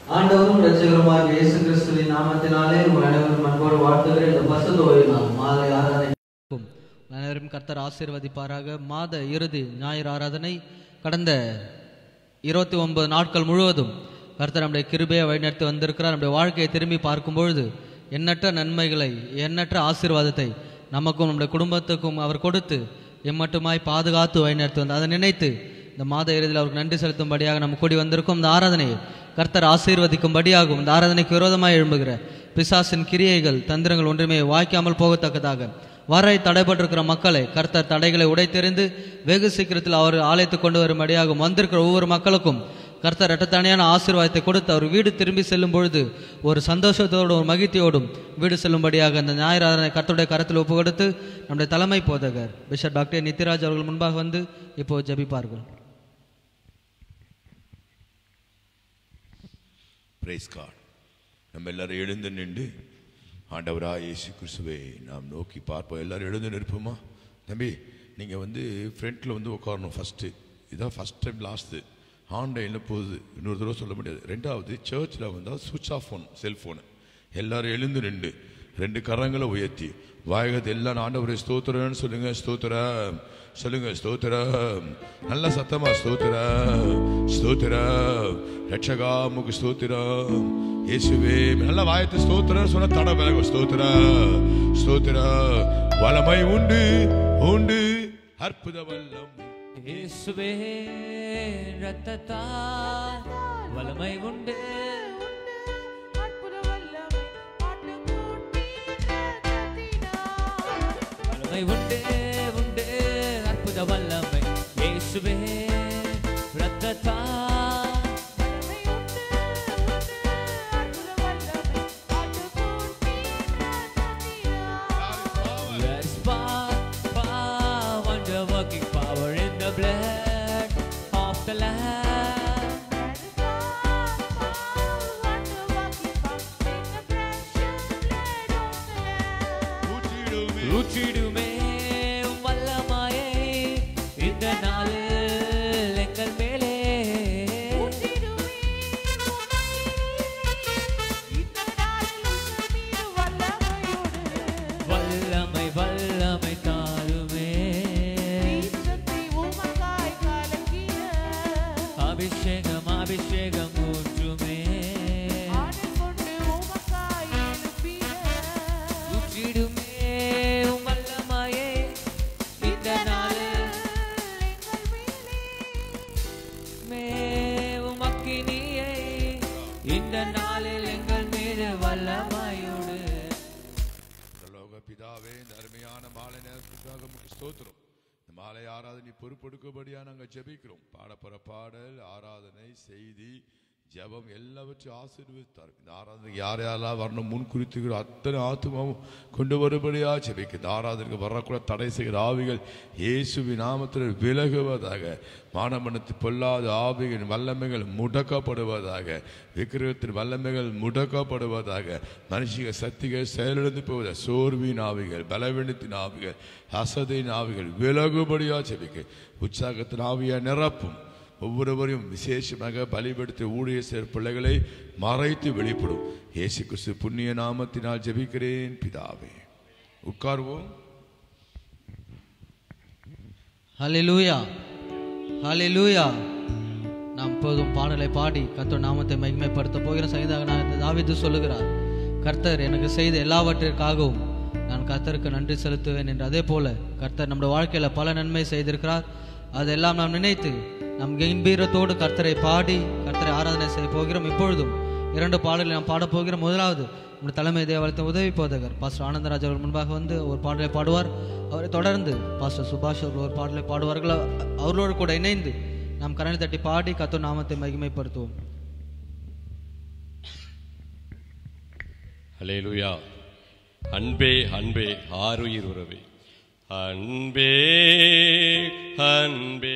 ஆண்டவரும் இரட்சகருமாக இயேசு கிறிஸ்துவின் நாமத்தினாலே உங்கள் அனைவரும் அன்போடு வாழ்த்துகிற இந்த பசுத்த ஓய்வு நாள் மாலை ஆராதனை இருக்கும். அனைவரும் கர்த்தர் ஆசீர்வதிப்பாராக மாத இறுதி ஞாயிறு ஆராதனை கடந்த இருபத்தி ஒன்பது நாட்கள் முழுவதும் கர்த்தர் நம்முடைய கிருபையை வழிநடத்தி வந்திருக்கிறார் நம்முடைய வாழ்க்கையை திரும்பி பார்க்கும் பொழுது எண்ணற்ற நன்மைகளை எண்ணற்ற ஆசீர்வாதத்தை நமக்கும் நம்முடைய குடும்பத்துக்கும் அவர் கொடுத்து எம்மட்டுமாய் பாதுகாத்து வழிநடத்தி வந்தார் அதை நினைத்து இந்த மாத இறுதியில் அவருக்கு நன்றி செலுத்தும்படியாக நம்ம கூடி வந்திருக்கும் இந்த ஆராதனையை கர்த்தர் ஆசீர்வதிக்கும்படியாகும் இந்த ஆராதனைக்கு விரோதமாய் எழும்புகிற பிசாசின் கிரியைகள் தந்திரங்கள் ஒன்றுமே வாய்க்காமல் போகத்தக்கதாக வரை தடைபட்டிருக்கிற மக்களை கர்த்தர் தடைகளை உடைத்தெறிந்து வெகு சீக்கிரத்தில் அவர் ஆலயத்துக்கு கொண்டு வரும்படியாகும் வந்திருக்கிற ஒவ்வொரு மக்களுக்கும் கர்த்தர் இரட்டத்தனையான ஆசீர்வாதத்தை கொடுத்து அவர் வீடு திரும்பி செல்லும் பொழுது ஒரு சந்தோஷத்தோடும் ஒரு மகிழ்ச்சியோடும் வீடு செல்லும்படியாக அந்த ஞாயிறு ஆராதனை கர்த்தருடைய கரத்தில் ஒப்பு கொடுத்து நம்முடைய தலைமை போதகர் பிஷப் டாக்டர் நித்திராஜ் அவர்கள் முன்பாக வந்து இப்போ ஜெபிப்பார்கள் பிரைஸ் காட் நம்ம எல்லாரும் எழுந்து நின்று ஆண்டவரா இயேசு கிறிஸ்துவை நாம் நோக்கி பார்ப்போம் எல்லாரும் எழுந்து நிற்போமா தம்பி நீங்கள் வந்து ஃப்ரண்ட்டில் வந்து உட்காரணும் ஃபஸ்ட்டு இதான் ஃபஸ்ட் டைம் லாஸ்ட்டு ஆன்லைனில் போகுது இன்னொரு தடவை சொல்ல முடியாது ரெண்டாவது சர்ச்சில் வந்தால் சுவிட்ச் ஆஃப் ஃபோன் செல்ஃபோனு எல்லாரும் எழுந்து நின்று ரெண்டு கரங்களை உயர்த்தி வாயகத்தை எல்லாம் ஆண்டவரை ஸ்தோத்திரன்னு சொல்லுங்க ஸ்தோத்திரம் சொல்லுங்க ஸ்தோத்திரம் நல்ல சத்தமா ஸ்தோத்திரம் ஸ்தோத்திரம் ரட்சகா முக்கு ஸ்தோத்திரம் இயேசுவே நல்ல வாயத்தை ஸ்தோத்திரம் சொன்ன தட விலகும் ஸ்தோத்திரம் ஸ்தோத்திரம் வலமை உண்டு உண்டு அற்புத வல்லம் இயேசுவே ரத்தத்தால் வல்லமை உண்டு வல்லமை உண்டு உண்டு அற்புத வல்லமை இயேசுவே ரத்தத்தால் There's power, power, wonder working power in the blood of the Lamb. ஊற்றிடுமே உம் வல்லமையை இந்த நாளில் எங்கள் மேலே வல்லமை வல்லமை தாருமே அபிஷேகம் அபிஷேகம் ஊற்றுமே ஊற்றிடுமே உம் வல்லமையை இந்த நாளில் மேவும் அக்கினியை இந்த நாளில் எங்கள் மீது வல்லமையோடு பரலோக பிதாவே இந்த அருமையான மாலை நேரத்துக்காக உமக்கு ஸ்தோத்திரம் இந்த மாலை ஆராதனை பொறுப்பெடுக்கபடியா நாங்கள் ஜெபிக்கிறோம் பாடப்போற பாடல் ஆராதனை செய்தி ஜெபம் எல்லாவற்றையும் ஆசீர்வதித்தார் இந்த ஆராதனைக்கு யார் யாரெல்லாம் வரணும் முன் குறித்துக்கிற அத்தனை ஆத்மாவும் கொண்டு வரும்படியா ஜெபிக்க இந்த ஆராதனைக்கு வரக்கூட தடை செய்கிற ஆவிகள் இயேசுவி நாமத்தில் விலகுவதாக மானமனத்து பொல்லாத ஆவிகளின் வல்லமைகள் முடக்கப்படுவதாக விக்கிரகத்தின் வல்லமைகள் முடக்கப்படுவதாக மனுஷிக சக்திகள் செயலிழந்து போவதாக சோர்வின் ஆவிகள் பலவீனத்தின் ஆவிகள் அசதையின் ஆவிகள் விலகுபடியா ஜெபிக்க உற்சாகத்தின் ஆவியை நிரப்பும் ஒவ்வொருவரையும் விசேஷமாக பலிபடுத்த ஊழிய சேர் பிள்ளைகளை மறைத்து வெளிப்படும் இயேசு கிறிஸ்து புண்ணிய நாமத்தினால் ஜெபிக்கிறேன் பிதாவே உட்கார்வோம் ஹalleluya ஹalleluya நாம் போதும் பாடலை பாடி கர்த்தர் நாமத்தை மகிமைப்படுத்த போகிற சங்கீதகனாக தாவீது சொல்லுகிறார் கர்த்தர் எனக்கு செய்த எல்லாவற்றிற்காகவும் நான் கர்த்தருக்கு நன்றி செலுத்துவேன் என்று அதே போல கர்த்தர் நம்முடைய வாழ்க்கையில பல நன்மை செய்திருக்கிறார் அதெல்லாம் நாம் நினைத்து நம் கம்பீரத்தோடு கர்த்தரை பாடி கர்த்தரை ஆராதனை செய்ய போகிறோம் இப்பொழுதும் இரண்டு பாடல்களை நாம் பாடப் போகிறோம் முதலாவது நம்முடைய தலைமை தேவாலயத்தின் உதவி போதகர் பாஸ்டர் ஆனந்தராஜ் அவர்கள் முன்பாக வந்து ஒரு பாடலை பாடுவார் அவரை தொடர்ந்து பாஸ்டர் சுபாஷ் அவர்கள் ஒரு பாடலை பாடுவார்கள் அவர்களோடு கூட இணைந்து நாம் கரணை தட்டி பாடி கத்தோ நாமத்தை மகிமைப்படுத்துவோம் ஹalleluya அன்பே அன்பே ஆருயிர் உறவே அன்பே அன்பே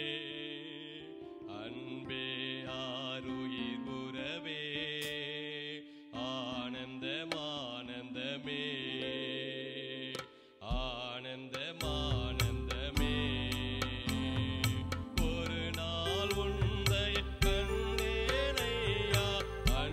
அன்பே ஆருயிர் உறவே ஆனந்தம் ஆனந்தமே ஆனந்தம் ஆனந்தமே ஒரு நாள் உந்தைய கண்டேனையா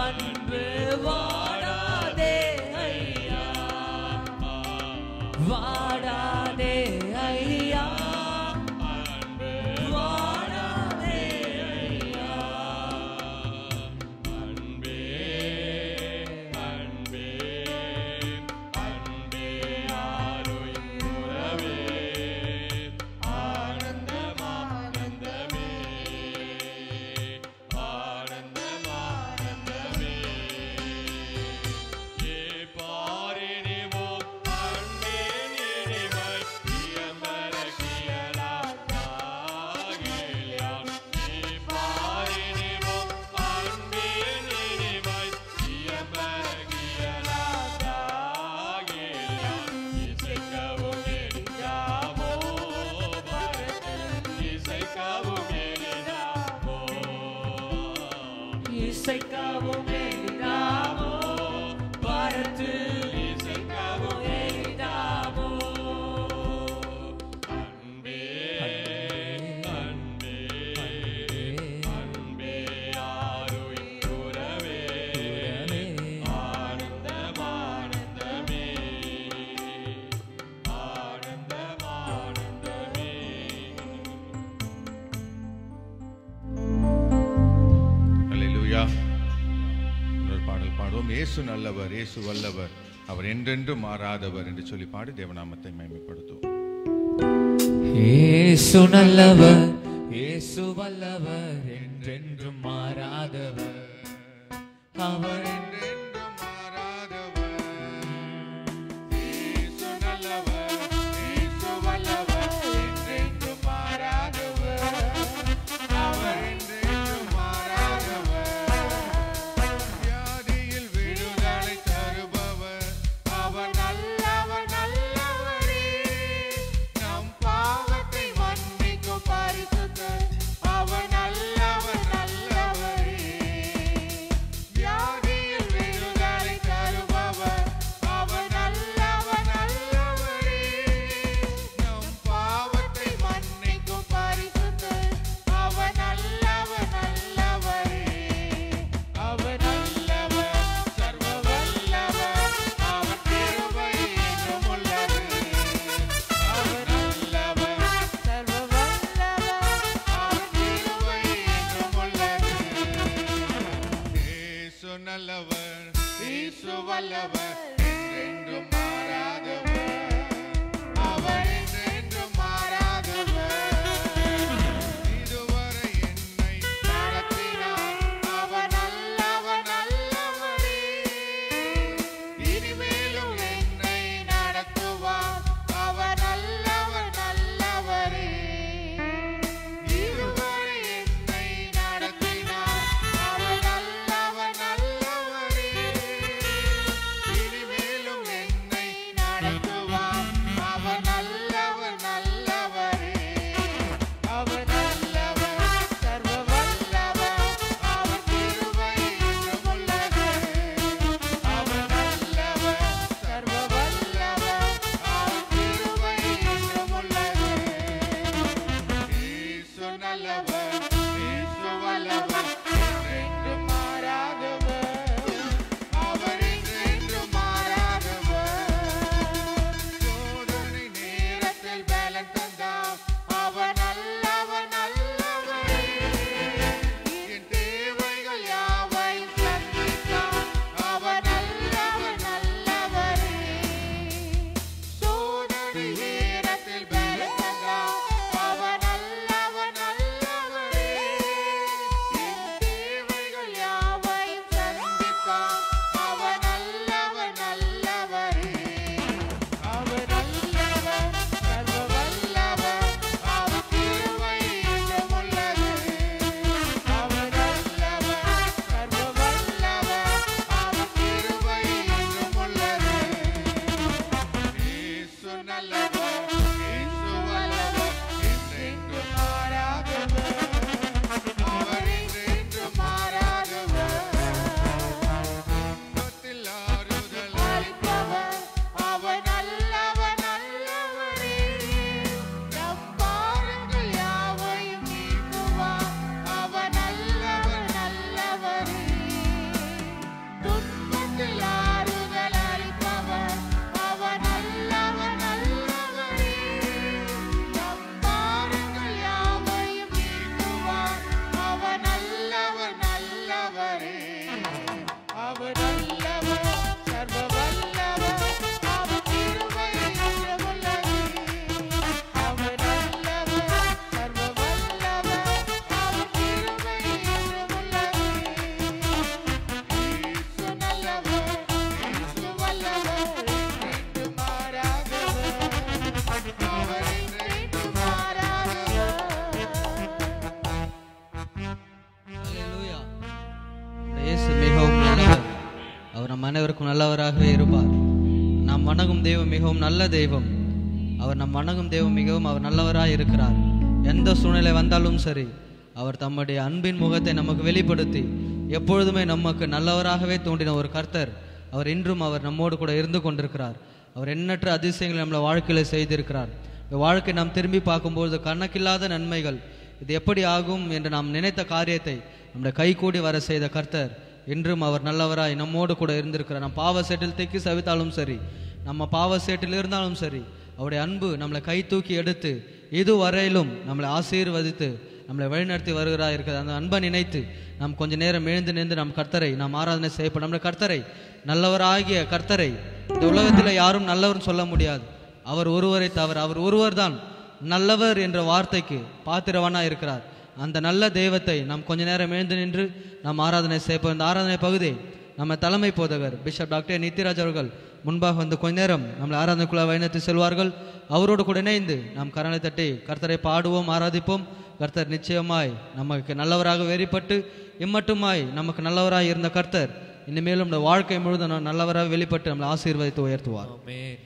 அன்பு வாடாதே ஐயா வாடாதே ஐயா வாடாதே ஐயா அன்பே அன்பே அன்பே ஆரோய் உறவே ஆனந்தம் ஆனந்தமே ஆனந்தம் ஆனந்தமே ஏ பாரினிவோ அன்பே நினைவாய் இயம்பரகியலா தாகியா ஏ பாரினிவோ அன்பே நினைவாய் இயம்பரகியலா தாகியா இசைக்கவும் எளிதாமோ பரத்தில் இசைக்கவும் எளிதாமோ இசைக்கவும் எளிதாமோ பாரத்து இசைக்கவும் எளிதாமோ அன்பே அன்பே அன்பே ஆரோய் உறவே ஆனந்தம் ஆனந்தமே ஆனந்தம் ஆனந்தமே அல்லேலூயா இன்னொரு பாடல் பாடுவோம் இயேசு நல்லவர் இயேசு வல்லவர் அவர் என்றென்றும் மாறாதவர் என்று சொல்லி பாடி தேவநாமத்தை மேம்படுத்துவோம் இயேசு நல்லவர் இயேசு வல்லவர் என்றென்றும் மாறாதவர் அவர் என்றென்றும் மாறாதவர் இயேசு நல்லவர் இயேசு வல்லவர் என்றென்றும் மாறாதவர் அவர் என்றென்றும் மாறாதவர் வியாதியில் விடுதலை தருபவர் அவர் நல்லவர் நல்லவரே நம் பாவத்தை மன்னிக்கும் பரிசுத்தர் அவர் நல்லவர் நல்லவரே வியாதியில் விடுதலை தருபவர் அவர் நல்லவர் நல்லவரே நம் பாவத்தை மன்னிக்கும் பரிசுத்தர் அவர் நல்லவர் நல்லவரே அவர் நல்லவர் சர்வ வல்லவர் அவர் கிருபை என்றும் உள்ளது அவர் நல்லவர் சர்வ வல்லவர் அவர் கிருபை என்றும் உள்ளது இயேசு நல்லவர் இயேசு வல்லவர் என்றென்றும் மாறாதவர் அவர் என்றென்றும் மாறாதவர் இதுவரை என்னை நடத்தினார் அவர் நல்லவர் நல்லவரே இனிமேலும் என்னை நடத்துவார் அவர் நல்லவர் நல்லவரே இதுவரை என்னை நடத்தினார் அவர் நல்லவர் நல்லவரே அவர் நல்லவர் சர்வ வல்லவர் அவர் கிருபை என்றுமுள்ளது அவர் நல்லவர் சர்வ வல்லவர் அவர் கிருபை என்றுமுள்ளது இயேசு நல்லவர் இயேசு வல்லவர் என்றென்றும் மாறாதவர் அவர் என்றென்றும் மாறாதவர் ஹalleluya. நம்முடைய இயேசு மிகவும் நல்லவர் அவர் நம் அனைவருக்கும் நல்லவராகவே இருப்பார் நாம் வணங்கும் தெய்வம் மிகவும் நல்ல தெய்வம் அவர் நம் வணங்கும் தெய்வம் மிகவும் அவர் நல்லவராய் இருக்கிறார் எந்த சூழ்நிலை வந்தாலும் சரி அவர் தம்முடைய அன்பின் முகத்தை நமக்கு வெளிப்படுத்தி எப்பொழுதுமே நமக்கு நல்லவராகவே தோன்றின ஒரு கர்த்தர் அவர் இன்றும் அவர் நம்மோடு கூட இருந்து கொண்டிருக்கிறார் அவர் எண்ணற்ற அதிசயங்களை நம்மளை வாழ்க்கையில செய்திருக்கிறார் இந்த வாழ்க்கை நாம் திரும்பி பார்க்கும்போது கணக்கில்லாத நன்மைகள் இது எப்படி ஆகும் என்று நாம் நினைத்த காரியத்தை நம்முடைய கைகூடி வர செய்த கர்த்தர் இன்றும் அவர் நல்லவராய் நம்மோடு கூட இருந்திருக்கிறார் நம் பாவ சேற்றில் திக்கி சவித்தாலும் சரி நம்ம பாவ சேற்றில் இருந்தாலும் சரி அவருடைய அன்பு நம்மளை கை தூக்கி எடுத்து இதுவரையிலும் நம்மளை ஆசீர்வதித்து நம்மளை வழிநடத்தி வருகிறார் இருக்கிறது அந்த அன்பை நினைத்து நாம் கொஞ்ச நேரம் எழுந்து நின்று நம் கர்த்தரை நாம் ஆராதனை செய்யப்படும் நம்முடைய கர்த்தரை நல்லவராகிய கர்த்தரை இந்த உலகத்தில் யாரும் நல்லவர்னு சொல்ல முடியாது அவர் ஒருவரை தவிர அவர் ஒருவர்தான் நல்லவர் என்ற வார்த்தைக்கு பாத்திரவானா இருக்கிறார் அந்த நல்ல தெய்வத்தை நாம் கொஞ்ச நேரம் எழுந்து நின்று நாம் ஆராதனை செய்யப்போம் இந்த ஆராதனை பகுதி நம்ம தலைமை போதகர் பிஷப் டாக்டர் நித்திராஜ் அவர்கள் முன்பாக வந்து கொஞ்ச நேரம் நம்மளை ஆராதனைக்குள்ள வழிநடத்தி செல்வார்கள் அவரோடு கூட இணைந்து நாம் கரங்களை தட்டி கர்த்தரை பாடுவோம் ஆராதிப்போம் கர்த்தர் நிச்சயமாய் நமக்கு நல்லவராக வெளிப்பட்டு இம்மட்டுமாய் நமக்கு நல்லவராய் இருந்த கர்த்தர் இனிமேலும் நம்முடைய வாழ்க்கை முழுதும் நல்லவராக வெளிப்பட்டு நம்மளை ஆசீர்வதித்து உயர்த்துவார் ஆமென்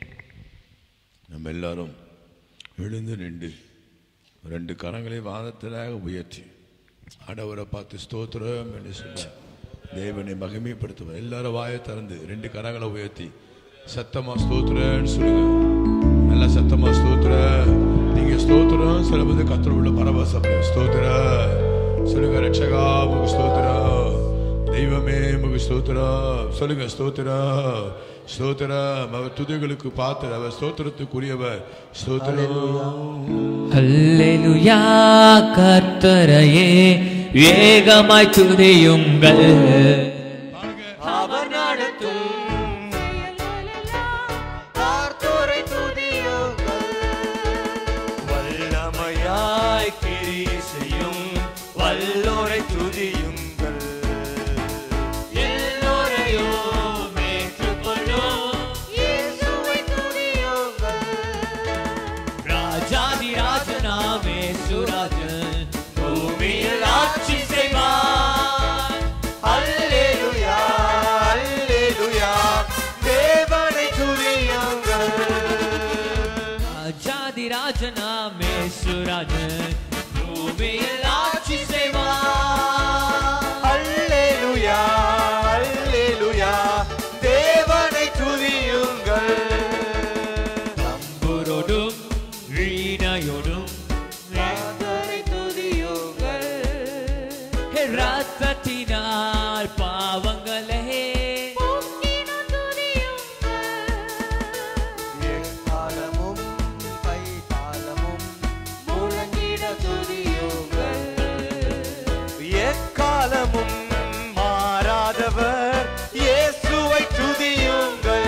நம்ம எல்லாரும் எழுந்து நின்று ரெண்டு கரங்களை வாதத்திலாக உயர்த்தி ஆண்டவரை பார்த்து ஸ்தோத்திரம் என்று சொல்லி தேவனை மகிமைப்படுத்துவோம் எல்லாரும் வாயை திறந்து ரெண்டு கரங்களை உயர்த்தி சத்தமா ஸ்தோத்திரன்னு சொல்லுங்க நல்ல சத்தமா ஸ்தோத்திர நீங்க ஸ்தோத்திரம் சொல்லும்போது கத்திர உள்ள பரவசம் ஸ்தோத்திர சொல்லுங்க ரட்சகா முக ஸ்தோத்திர தெய்வமே முக ஸ்தோத்திர சொல்லுங்க ஸ்தோத்திர ஸ்தோத்திர அவர் துதிகளுக்கு பார்த்து அவர் ஸ்தோத்திரத்துக்குரியவர் ஸ்தோத்திரம் ஹல்லேலூயா கர்த்தரையே வேகமாய் துதியுங்கள் அவர் நடத்தும் பார்த்தோரை துதியுங்கள் வல்லமையாய் கிரியை செய்யும் வல்லோரை துதியுங்கள் எல்லோரையும் ஏற்றுக்கொள்ளும் இயேசுவை துதியுங்கள் ராஜாதி ராஜனாமே சுராஜன் பூமியில் ஆட்சி செய்வார் அல்லேலுயா அல்லேலுயா தேவனை துதியுங்கள் ராஜாதி ராஜனாமே சுராஜன் பூமியில் ஆட்சி செய்வார் அல்லேலுயா அல்லேலுயா தேவனை துதியுங்கள் தம்புரோடும் வீணையோடும் பார்த்தோரை துதியுங்கள் ரத்தத்தினால் பாவங்களே போக்கின துதியுங்கள் எக்காலமும் கைத்தாளமும் முழங்கிட துதியுங்கள் எக்காலமும் மாறாதவர் இயேசுவை துதியுங்கள்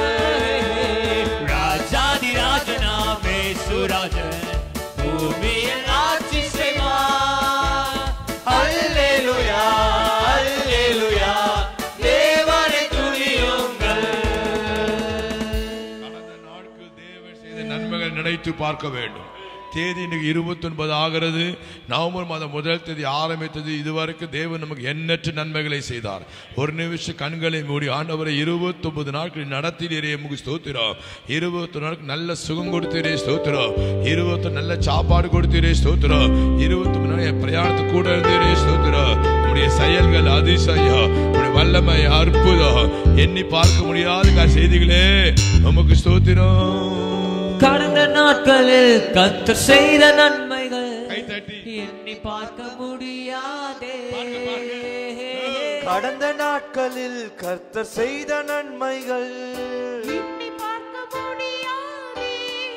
ராஜாதி ராஜனாமே சுராஜன் பூமியில் ஆட்சி செய்வார் அல்லேலுயா அல்லேலுயா தேவனை துதியுங்கள் கடந்த நாட்கள் தேவன் செய்த நன்மைகள் நினைத்து பார்க்க வேண்டும் தேதி இன்னைக்கு இருபத்தி ஒன்பது ஆகிறது நவம்பர் மாதம் முதல் தேதி ஆரம்பித்தது இதுவரைக்கும் தேவன் நமக்கு எண்ணற்ற நன்மைகளை செய்தார் ஒரு நிமிஷம் கண்களை மூடி ஆண்டவரை இருபத்தி ஒன்பது நாட்கள் நடத்தினீரே முகு ஸ்தோத்திரம் இருபத்தி நாளுக்கு நல்ல சுகம் கொடுத்தீரே ஸ்தோத்திரம் இருபத்தி நல்ல சாப்பாடு கொடுத்தீரே ஸ்தோத்திரம் இருபத்தி மூணு நாள் என் பிரயாணத்துக்கு கூட இருந்தீரே ஸ்தோத்திரம் உடைய செயல்கள் அதிசயம் உடைய வல்லமை அற்புதம் எண்ணி பார்க்க முடியாத செய்திகளே உமக்கு ஸ்தோத்திரம் கடந்த நாட்களில் கத்தர் செய்த நன்மைகள் கைத்தட்டி. எண்ணி பார்க்க முடியாதே கடந்த நாட்களில் கர்த்தர் செய்த நன்மைகள் எண்ணி பார்க்க முடியாதே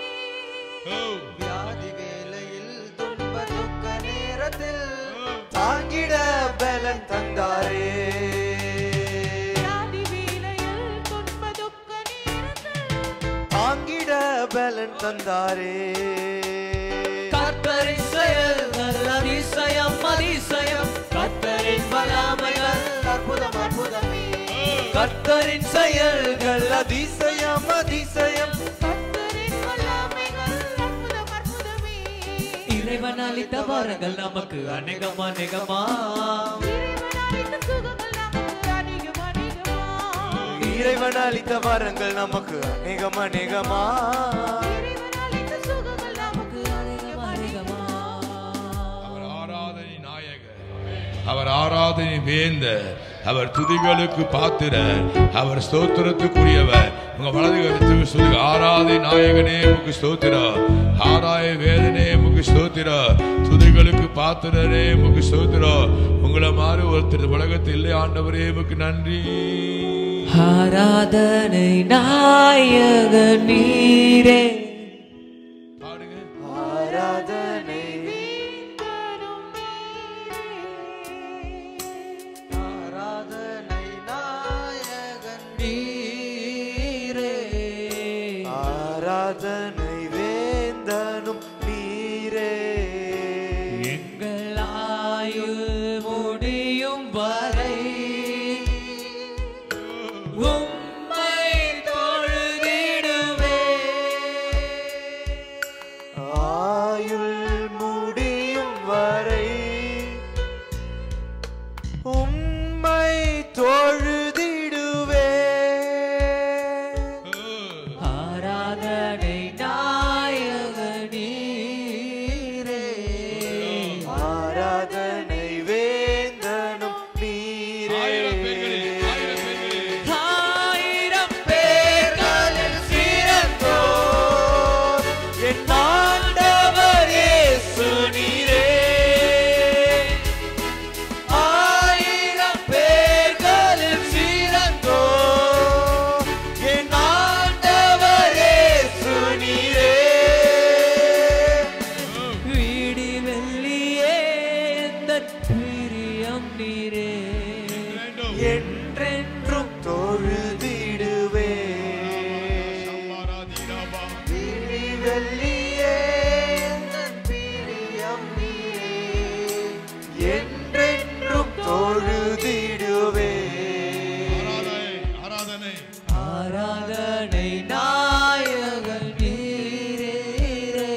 வியாதி வேளையில் துன்ப துக்க நேரத்தில் தாங்கிட பலன் தந்தாரே வியாதி பலன் தந்தாரே கர்த்தரின் செயல்கள் அதிசயம் அதிசயம் கர்த்தரின் வல்லமைகள் அற்புதம் அற்புதமே கர்த்தரின் செயல்கள் அதிசயம் அதிசயம் கர்த்தரின் வல்லமைகள் அற்புதம் அற்புதமே இறைவன் அளித்த வரங்கள் நமக்கு அநேகம் அநேகமா இறைவன் அளித்த சுகங்கள் நமக்கு அநேகம் இறைவன் அளித்த வரங்கள் நமக்கு அநேகமா அநேகமா இறைவன் அளித்த சுகங்கள் நமக்கு அநேகம் அநேகமா அவர் ஆராதனை நாயகர் அவர் ஆராதனை வேந்த அவர் துதிகளுக்கு பாத்திரர் அவர் ஸ்தோத்திரத்துக்குரியவர் உங்க வலது கருத்து சொல்லுங்க ஆராதனை நாயகனே முக்கு ஸ்தோத்திரம் ஆராய வேதனே முக்கு ஸ்தோத்திரம் துதிகளுக்கு பாத்திரரே முக்கு ஸ்தோத்திரம் உங்களை மாதிரி ஒருத்தர் உலகத்தில் இல்லை ஆண்டவரே முக்கு நன்றி ஆராதனை நாயக நீரே பாடுங்க ஆராதனை ஆராதனை நாயகன் நீரே ஆராதனை வேந்தனும் நீரே எங்கள் ஆயுள் முடியும் வரை உம்மை தொழுதிடுவே ஆயுள் முடியும் வரை உம்மை தொழுதிடுவே ஆராதனை நாயக நீரே ஆராதனை வேந்தனும் நீரே ஆயிரம் பேர்களில் ஆயிரம் பேர்களில் ஆயிரம் பேர்களில் சிறந்தோர் என் ஆண்டவர் இயேசு நீரே ஆயிரம் பேர்களில் சிறந்தோர் என் ஆண்டவர் இயேசு நீரே வீடி வெள்ளியே எந்தன் பிரியம் நீரே வேண்டும். என்றென்றும் தொழுதிடுவே சம்மாராதீராபா. விழி வெள்ளியே எந்தன் பிரியம் நீரே என்றென்றும் தொழுதிடுவே ஆராதனை ஆராதனை ஆராதனை நாயகன் நீரே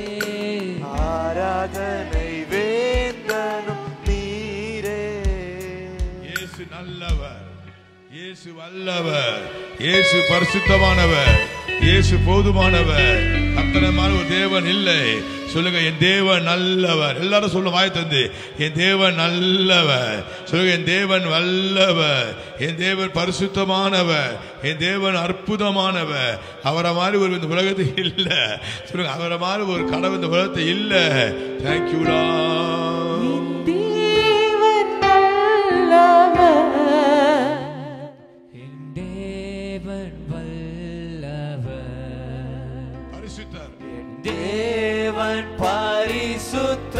ஆராதனை வேந்தனும் நீரே இயேசு நல்லவர் இயேசு வல்லவர் இயேசு பரிசுத்தமானவர் இயேசு போதுமானவர் கத்தனமான ஒரு தேவன் இல்லை சொல்லுங்க என் தேவன் நல்லவர் எல்லாரும் சொல்ல வாய் தந்து என் தேவன் நல்லவர் சொல்லுங்க என் தேவன் வல்லவர் என் தேவன் பரிசுத்தமானவர் என் தேவன் அற்புதமானவர் அவரை மாதிரி ஒரு இந்த உலகத்தில் இல்லை சொல்லுங்க அவரை மாதிரி ஒரு கடவுள் இந்த உலகத்தில் இல்லை தேங்க்யூடா தேவன் நல்லவர் என் தேவன் வல்லவர் பரிசுத்தர் தேவன் பரிசுத்த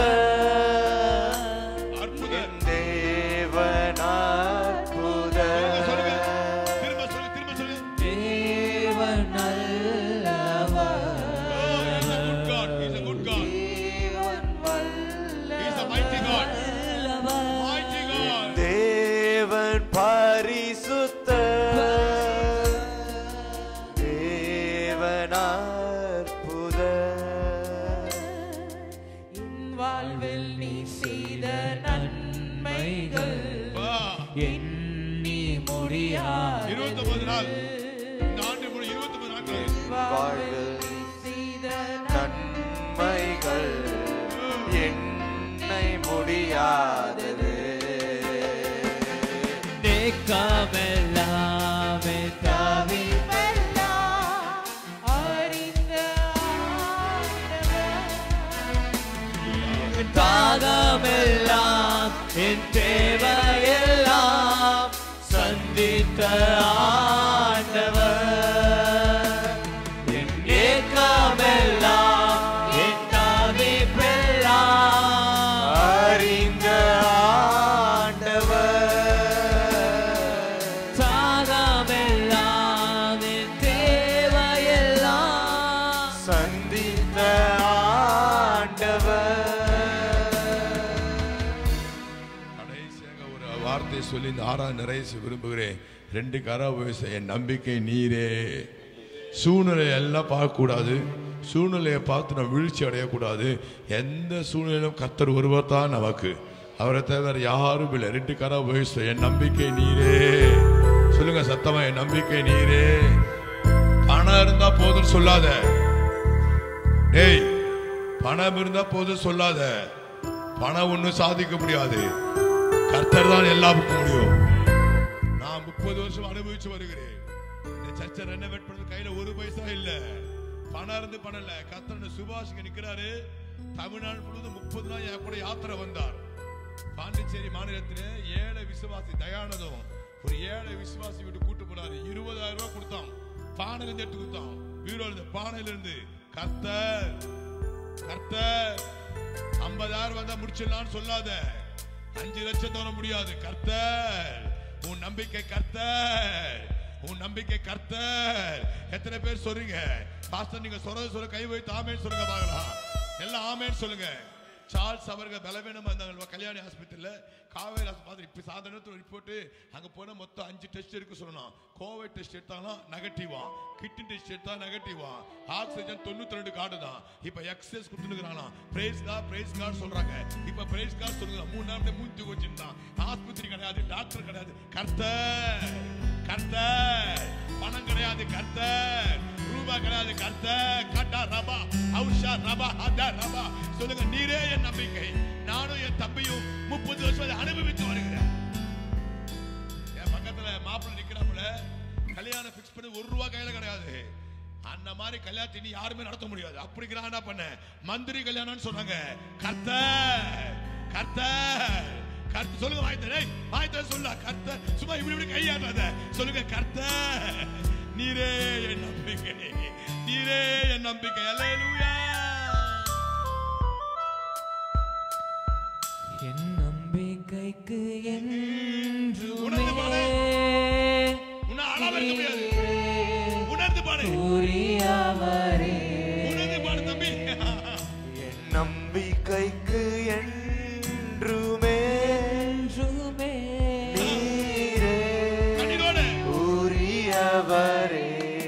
அற்புதர் தேவன் அற்புத திரும்ப சொல்லு திரும்ப சொல்லு தேவன் நல்லவர் Oh, he's a good God. He's a good God. He's a mighty God. Mighty God. தேவன் பரிசுத்த தேவன் அற்புத என் வாழ்வில் நீ செய்த நன்மைகள் வா. எண்ணி முடியாது இருபத்தொன்பது நாள் இந்த ஆண்டு முழு இருபத்தொன்பது நாட்கள் வாழ்வில் நீ செய்த நன்மைகள் எண்ணை முடியாதது தேக்கமெல்லாமே தாவி நன்மையெல்லாம் அறிந்த ஆண்டவர் தாகமெல்லாம் என் தேவையெல்லாம் சந்தித்த ஆண்டவர் என் ஏக்கமெல்லாம் என் தவிப்பெல்லாம் அறிந்த ஆண்டவர் தாகமெல்லாம் என் தேவையெல்லாம் சொல்லி இந்த ஆறாவது நிறைய செய்ய விரும்புகிறேன் ரெண்டு கரா வயசு என் நம்பிக்கை நீரே சூழ்நிலை எல்லாம் பார்க்கக்கூடாது சூழ்நிலையை பார்த்து நம்ம வீழ்ச்சி அடையக்கூடாது எந்த சூழ்நிலையிலும் கத்தர் ஒருவர் தான் நமக்கு அவரை தவிர யாரும் இல்லை ரெண்டு கரா வயசு என் நம்பிக்கை நீரே சொல்லுங்க சத்தமா என் நம்பிக்கை நீரே பணம் இருந்தா போதும் சொல்லாத டேய் பணம் இருந்தா போதும் சொல்லாத பணம் ஒண்ணும் சாதிக்க முடியாது கர்த்தர் தான் எல்லாருக்கும் முடியும் நான் முப்பது வருஷம் அனுபவிச்சு வருகிறேன் இந்த சர்ச்சை ரெனோவேட் பண்ணது கையில ஒரு பைசா இல்ல பணம் இருந்து பணம் இல்ல கர்த்தர் சுபாஷுக்கு நிக்கிறாரு தமிழ்நாடு முழுவதும் முப்பது நாள் என் கூட யாத்திரை வந்தார் பாண்டிச்சேரி மாநிலத்திலே ஏழை விசுவாசி தயானதும் ஒரு ஏழை விசுவாசி வீட்டு கூட்டு போனாரு இருபதாயிரம் ரூபாய் கொடுத்தான் பானையில இருந்து எடுத்து கொடுத்தான் பீரோல இருந்து பானையில இருந்து கர்த்தர் கர்த்தர் ஐம்பதாயிரம் வந்தா முடிச்சிடலாம்னு சொல்லாத அஞ்சு லட்சம் தர முடியாது கர்த்தர் உன் நம்பிக்கை கர்த்தர் உன் நம்பிக்கை கர்த்தர் எத்தனை பேர் சொல்றீங்க பாஸ்டர் நீங்க சொல்றது சொல்ல கை வைத்து ஆமேன்னு சொல்லுங்க பார்க்கலாம் எல்லாம் ஆமேன்னு சொல்லுங்க சார்ல்ஸ் அவர்கள் பலவீனமா இருந்தாங்க கல்யாணி ஆஸ்பத்திரியில காவேரி ஆஸ்பத்திரி இப்ப சாதாரண ரிப்போர்ட் அங்க போனா மொத்தம் அஞ்சு டெஸ்ட் இருக்கு சொல்லணும் கோவிட் டெஸ்ட் எடுத்தாங்கன்னா நெகட்டிவா கிட்னி டெஸ்ட் எடுத்தா நெகட்டிவா ஆக்சிஜன் தொண்ணூத்தி ரெண்டு கார்டு தான் இப்ப எக்ஸஸ் கொடுத்துருக்கானா பிரைஸ் கார்டு பிரைஸ் கார்டு சொல்றாங்க இப்ப பிரைஸ் கார்டு சொல்லுங்க மூணு நாள் மூஞ்சி வச்சிருந்தான் ஆஸ்பத்திரி கிடையாது டாக்டர் கிடையாது கர்த்தர் கர்த்தர் பணம் கிடையாது கர்த்தர் ரூபா கிடையாது கர்த்தர் கட்டா ரபா ஹவுஷா ரபா ஹதா ரபா சொல்லுங்க நீரே என் நம்பிக்கை நானும் என் தம்பியும் முப்பது வருஷம் அதை அனுபவித்து வருகிறேன் என் பக்கத்துல மாப்பிள்ளை நிக்கிறாப்புல கல்யாணம் பிக்ஸ் பண்ணி ஒரு ரூபா கையில கிடையாது அந்த மாதிரி கல்யாணத்தை இனி யாருமே நடத்த முடியாது அப்படி என்ன பண்ண மந்திரி கல்யாணம்னு சொன்னாங்க கர்த்தர் கர்த்தர் கர்த்த சொல்லுங்க வாய்த்தரே வாய்த்தர சொல்ல கர்த்தர் சும்மா இப்படி இப்படி கையாட்டாத சொல்லுங்க கர்த்தர் நீரே என் நம்பிக்கை நீரே என் நம்பிக்கை அல்லேலூயா என் நம்பிக்கைக்கு உணர்ந்து பாடு. என்றுமே உன்னை அழாம இருக்க முடியாது உணர்ந்து பாடு உரியவரே உணர்ந்து பாடு தம்பி என் நம்பிக்கைக்கு என்றுமே என்றுமே நீரே கண்ணீரோடு உரியவரே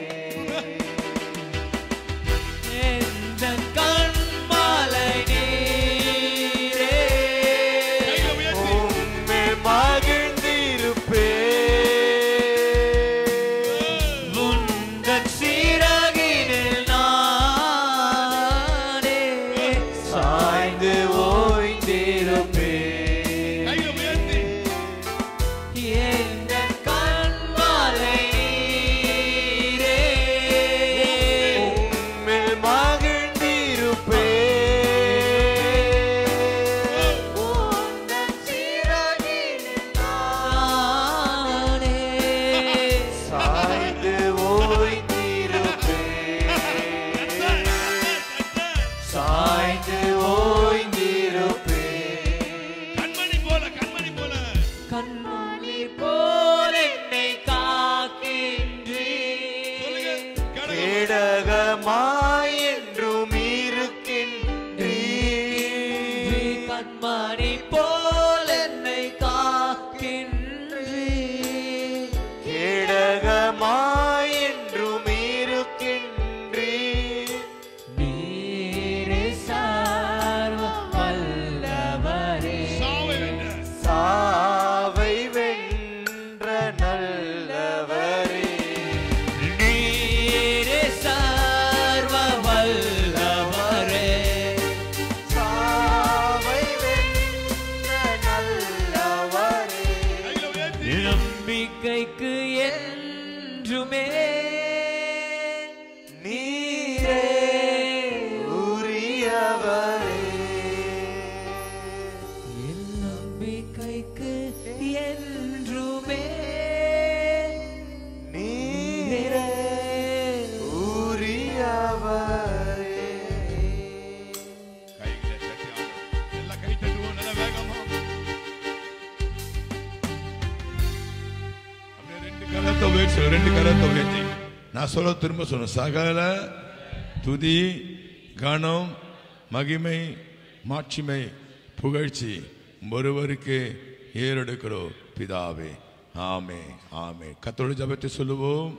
எந்தன் கண்மாலை நீரே கைகளை உயர்த்தி உம்மில் மகிழ்ந்திருப்பே உந்தன் சிறகினில் நானே சாய்ந்து ஓய்ந்திருப்பே கைகளை உயர்த்தி எந்தன் கண்மாலை நீரே உம்மில் மகிழ்ந்திருப்பே உந்தன் சிறகினில் நானே சாய்ந்து ஓய்ந்திருப்பே சாய்ந்து ஓய்ந்திருப்பே கண்மணி போல கண்மணி போல கண்ணாளி போல் என்னை சொல்லுங்க காக்கின்றீர் கேளுங்க கேடகமாய் என்றும் இருக்கின்றீ கண்மணி போல் என்னை காக்கின்றீர் கேடகமாய் என்றும் இருக்கின்றீ நீரே சர்வ வல்லவரே சாவை வென்ற சாவை வென்ற நல்லவரே நீரே சர்வ வல்லவரே சாவை வென்ற நல்லவரே கைகளை உயர்த்தி நம்பிக்கைக்கு என்றுமே நீரே உரியவரே என் நம்பிக்கைக்கு என்றுமே நீரே உரியவரே கைகளை தட்டி ஆடு. எல்லாம் கை தட்டுவோம் நல்ல வேகமா அப்படியே ரெண்டு கரத்தை உயர்த்தி ரெண்டு கரத்தை உயர்த்தி நான் சொல்ல திரும்ப சொன்னேன் சகல துதி கணம் மகிமை மாட்சிமை புகழ்ச்சி ஒருவருக்கு ஏறெடுக்கிறோம் பிதாவே ஆமே ஆமே கத்தோட ஜபத்தை சொல்லுவோம்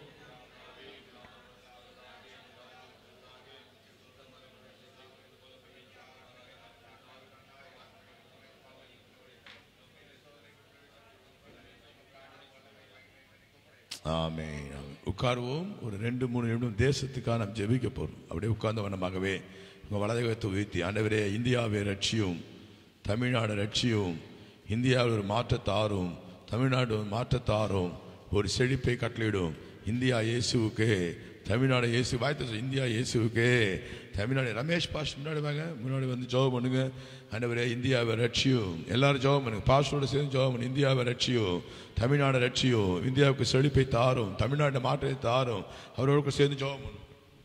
ஆமே உட்காருவோம் ஒரு ரெண்டு மூணு நிமிடம் தேசத்துக்காக நாம் ஜெபிக்க போறோம் அப்படியே உட்கார்ந்த வண்ணமாகவே உங்கள் வலதகத்தை உயர்த்தி ஆண்டவரே இந்தியாவை ரட்சியும் தமிழ்நாடு ரட்சியும் இந்தியாவில் ஒரு மாற்றத்தாரும் தமிழ்நாடு ஒரு மாற்றத்தாரும் ஒரு செழிப்பை கட்டளையிடும் இந்தியா இயேசுவுக்கு தமிழ்நாடு இயேசு வாய்த்த இந்தியா இயேசுவுக்கு தமிழ்நாடு ரமேஷ் பாஷ் முன்னாடி வாங்க முன்னாடி வந்து ஜெபம் பண்ணுங்க ஆண்டவரே இந்தியாவை ரட்சியும் எல்லாரும் ஜெபம் பண்ணுங்க பாஸ்டரோட சேர்ந்து ஜெபம் பண்ணு இந்தியாவை ரட்சியும் தமிழ்நாடு ரட்சியும் இந்தியாவுக்கு செழிப்பை தாரும் தமிழ்நாட்டை மாற்றத்தை தாரும் அவரோடு சேர்ந்து ஜெபம் பண்ணும்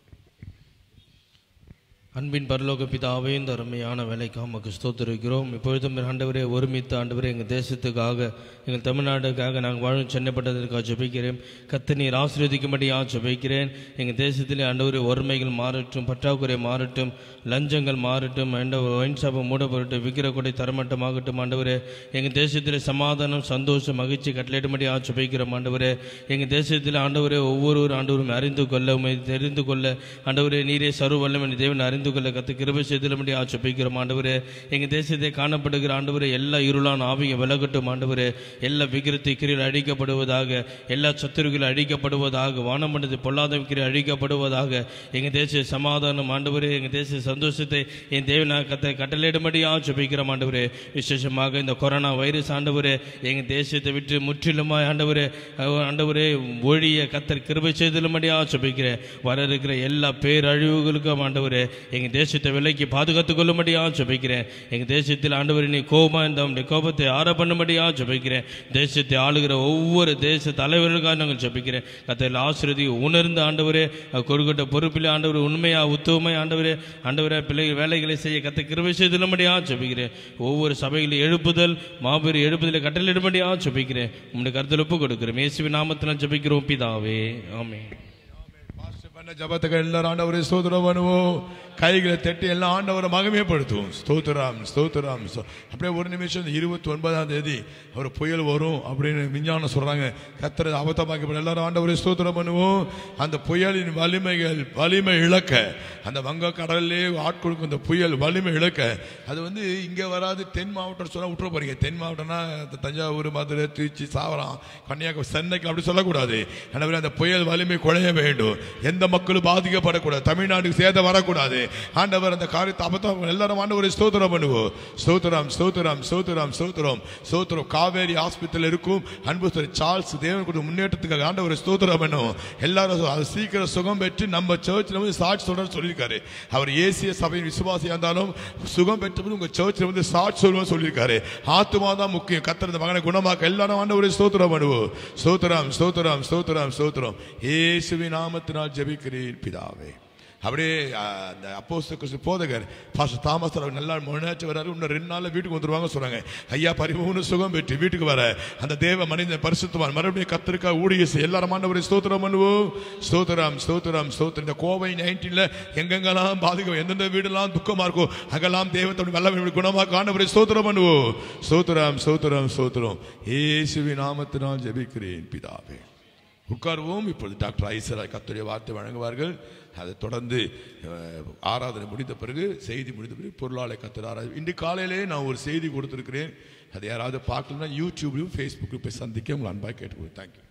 அன்பின் பரலோக பிதாவே இந்த அருமையான வேலைக்காக உமக்கு ஸ்தோத்திருக்கிறோம் இப்பொழுதும் ஆண்டவரே ஒருமித்த ஆண்டவரே எங்கள் தேசத்துக்காக எங்கள் தமிழ்நாட்டுக்காக நாங்கள் வாழும் சென்னப்பட்டதற்காக ஜெபிக்கிறேன் கத்து நீர் ஆசீர்வதிக்கும்படியாக ஜெபிக்கிறேன் எங்கள் தேசத்திலே ஆண்டவரே ஒருமைகள் மாறட்டும் பற்றாக்குறை மாறட்டும் லஞ்சங்கள் மாறட்டும் ஆண்டவர் ஒயின் ஷாப்பை மூடப்படட்டும் விக்கிர கொடை தரமட்டமாகட்டும் ஆண்டவரே எங்கள் தேசத்திலே சமாதானம் சந்தோஷம் மகிழ்ச்சி கட்டளையிடும்படியாக ஜெபிக்கிறோம் ஆண்டவரே எங்கள் தேசத்தில் ஆண்டவரே ஒவ்வொரு ஆண்டவரும் அறிந்து கொள்ள உண்மை தெரிந்து கொள்ள ஆண்டவரே நீரே சர்வ வல்லமை தேவன் அறிந்து கொள்ள கத்து கிருபை செய்திலும்படி ஆச்சபிக்கிறோம் ஆண்டவரே எங்கள் தேசத்தை காணப்படுகிற ஆண்டவரே எல்லா இருளான ஆவியை விலகட்டும் ஆண்டவரே எல்லா விக்கிரத்தை கிரியில் அழிக்கப்படுவதாக எல்லா சத்துருகள் அழிக்கப்படுவதாக வானமண்டது பொல்லாத கிரி அழிக்கப்படுவதாக எங்கள் தேச சமாதானம் ஆண்டவரே எங்கள் தேச சந்தோஷத்தை என் தேவனாக கத்தை கட்டளையிடும்படியாக ஜெபிக்கிறோம் ஆண்டவரே விசேஷமாக இந்த கொரோனா வைரஸ் ஆண்டவரே எங்கள் தேசத்தை விட்டு முற்றிலுமாய் ஆண்டவரே அஹ் ஆண்டவரே ஒழிய கத்தர் கிருபை செய்திலும்படியாக ஜெபிக்கிறேன் வர இருக்கிற எல்லா பேரழிவுகளுக்கும் ஆண்டவரே எங்கள் தேசத்தை விலைக்கு பாதுகாத்துக் கொள்ளும்படியாக ஜெபிக்கிறேன் எங்கள் தேசத்தில் ஆண்டவரே நீ கோபமா இந்த உம்முடைய கோபத்தை ஆற பண்ணும்படியாக ஜெபிக்கிறேன் தேசத்தை ஆளுகிற ஒவ்வொரு தேச தலைவர்களுக்காக நாங்கள் ஜெபிக்கிறேன் கத்தையில் ஆசிரியதி உணர்ந்த ஆண்டவரே அஹ் கொடுக்கட்ட பொறுப்பில் ஆண்டவர் உண்மையா உத்தவமை ஆண்டவரே ஆண்டவரே பிள்ளைகள் வேலைகளை செய்ய கத்தை கிருபை செய்திலும்படியாக ஜெபிக்கிறேன் ஒவ்வொரு சபைகளில் எழுப்புதல் மாபெரும் எழுப்புதலை கட்டளையிடும்படியாக ஜெபிக்கிறேன் உம்முடைய கருத்தில் ஒப்பு கொடுக்கிறோம் இயேசுவின் நாமத்தில் ஜெபிக்கிறோம் பிதாவே ஆமென் பாஸ்டர் பண்ண ஜபத்துக்கு எல்லாரும் ஆண்டவரே ஸ்தோத்திரம் பண்ணுவோம் கைகளை தட்டி எல்லாம் ஆண்டவரை மகிமைப்படுத்துவோம் ஸ்தோத்திரம் ஸ்தோத்திரம் ஸ்தோ- அப்படியே ஒரு நிமிஷம் இருபத்தி ஒன்பதாம் தேதி ஒரு புயல் வரும் அப்படின்னு விஞ்ஞானம் சொல்றாங்க கத்திர அபத்தமாக்கப்பட எல்லாரும் ஆண்டவரை ஸ்தோத்திரம் பண்ணுவோம் அந்த புயலின் வலிமைகள் வலிமை இழக்க அந்த வங்க கடல்லே ஆட்கொடுக்கும் அந்த புயல் வலிமை இழக்க அது வந்து இங்க வராது தென் மாவட்டம் சொல்ல விட்டுற போறீங்க தென் மாவட்டம்னா இந்த தஞ்சாவூர் மதுரை திருச்சி சாவரம் கன்னியாகுமரி சென்னைக்கு அப்படி சொல்லக்கூடாது எனவே அந்த புயல் வலிமை குறைய வேண்டும் எந்த மக்களும் பாதிக்கப்படக்கூடாது தமிழ்நாட்டுக்கு சேதம் வரக்கூடாது ஆண்டவர் அந்த காரியத்தை அபத்தம் எல்லாரும் ஆண்டவரை ஸ்தோத்திரம் பண்ணுவோம் ஸ்தோத்திரம் ஸ்தோத்திரம் ஸ்தோத்திரம் ஸ்தோத்திரம் ஸ்தோத்திரம் காவேரி ஆஸ்பத்திரியில் இருக்கும் அன்பு திரு சார்ல்ஸ் தேவன் கொடுத்த முன்னேற்றத்துக்காக ஆண்டவரை ஸ்தோத்திரம் பண்ணுவோம் எல்லாரும் அது சீக்கிரம் சுகம் பெற்று நம்ம சர்ச்சில் வந்து சாட்சி சொல்ற சொல்லியிருக்காரு அவர் ஏசிய சபையின் விசுவாசியா இருந்தாலும் சுகம் பெற்றபோது உங்க சர்ச்சில் வந்து சாட்சி சொல்லுவோம் சொல்லியிருக்காரு ஆத்துமா தான் முக்கியம் கத்திர இந்த மகனை குணமாக்க எல்லாரும் ஆண்டவரை ஸ்தோத்திரம் பண்ணுவோம் ஸ்தோத்திரம் ஸ்தோத்திரம் ஸ்தோத்திரம் ஸ்தோத்திரம் இயேசுவின் நாமத்தினால் ஜெபிக்கிறேன் பிதாவே அப்படியே ஆ, அந்த அப்போஸ்தலர் கிறிஸ்து போதகர் பாஸ்டர் தாமஸ் அவர் நல்லா முன்னாச்சு வராரு இன்னும் ரெண்டு நாள்ல வீட்டுக்கு வந்துருவாங்க சொல்றாங்க ஐயா பரிபூர்ண சுகம் பெற்று வீட்டுக்கு வர அந்த தேவ மனித பரிசுத்தவான் மறுபடியும் கத்திருக்கா ஊழிய செய்ய எல்லாரும் ஆண்டவரை ஸ்தோத்திரம் பண்ணுவோம் ஸ்தோத்திரம் ஸ்தோத்திரம் ஸ்தோத்திரம் இந்த கோவை நைன்டீன்ல எங்கெங்கெல்லாம் பாதிக்கும் எந்தெந்த வீடெல்லாம் துக்கமா இருக்கோ அங்கெல்லாம் தேவத்தோட வல்லமை குணமாக ஆண்டவரை ஸ்தோத்திரம் பண்ணுவோம் ஸ்தோத்திரம் ஸ்தோத்திரம் ஸ்தோத்திரம் இயேசுவின் நாமத்தினால் ஜெபிக்கிறேன் பிதாவே உட்காருவோம் இப்பொழுது டாக்டர் ஐசரா கத்துடைய வார்த்தை வழங்குவார்கள் அதை தொடர்ந்து அஹ், ஆராதனை முடிந்த பிறகு செய்தி முடிந்த பிறகு பொருளாளை கத்துற ஆராதனை இன்று காலையிலே நான் ஒரு செய்தி கொடுத்துருக்கிறேன் அதை யாராவது பார்க்கலன்னா யூடியூப்லையும் ஃபேஸ்புக்கில் போய் சந்திக்க உங்களை அன்பாக கேட்டுக்கொள்ளும் தேங்க்யூ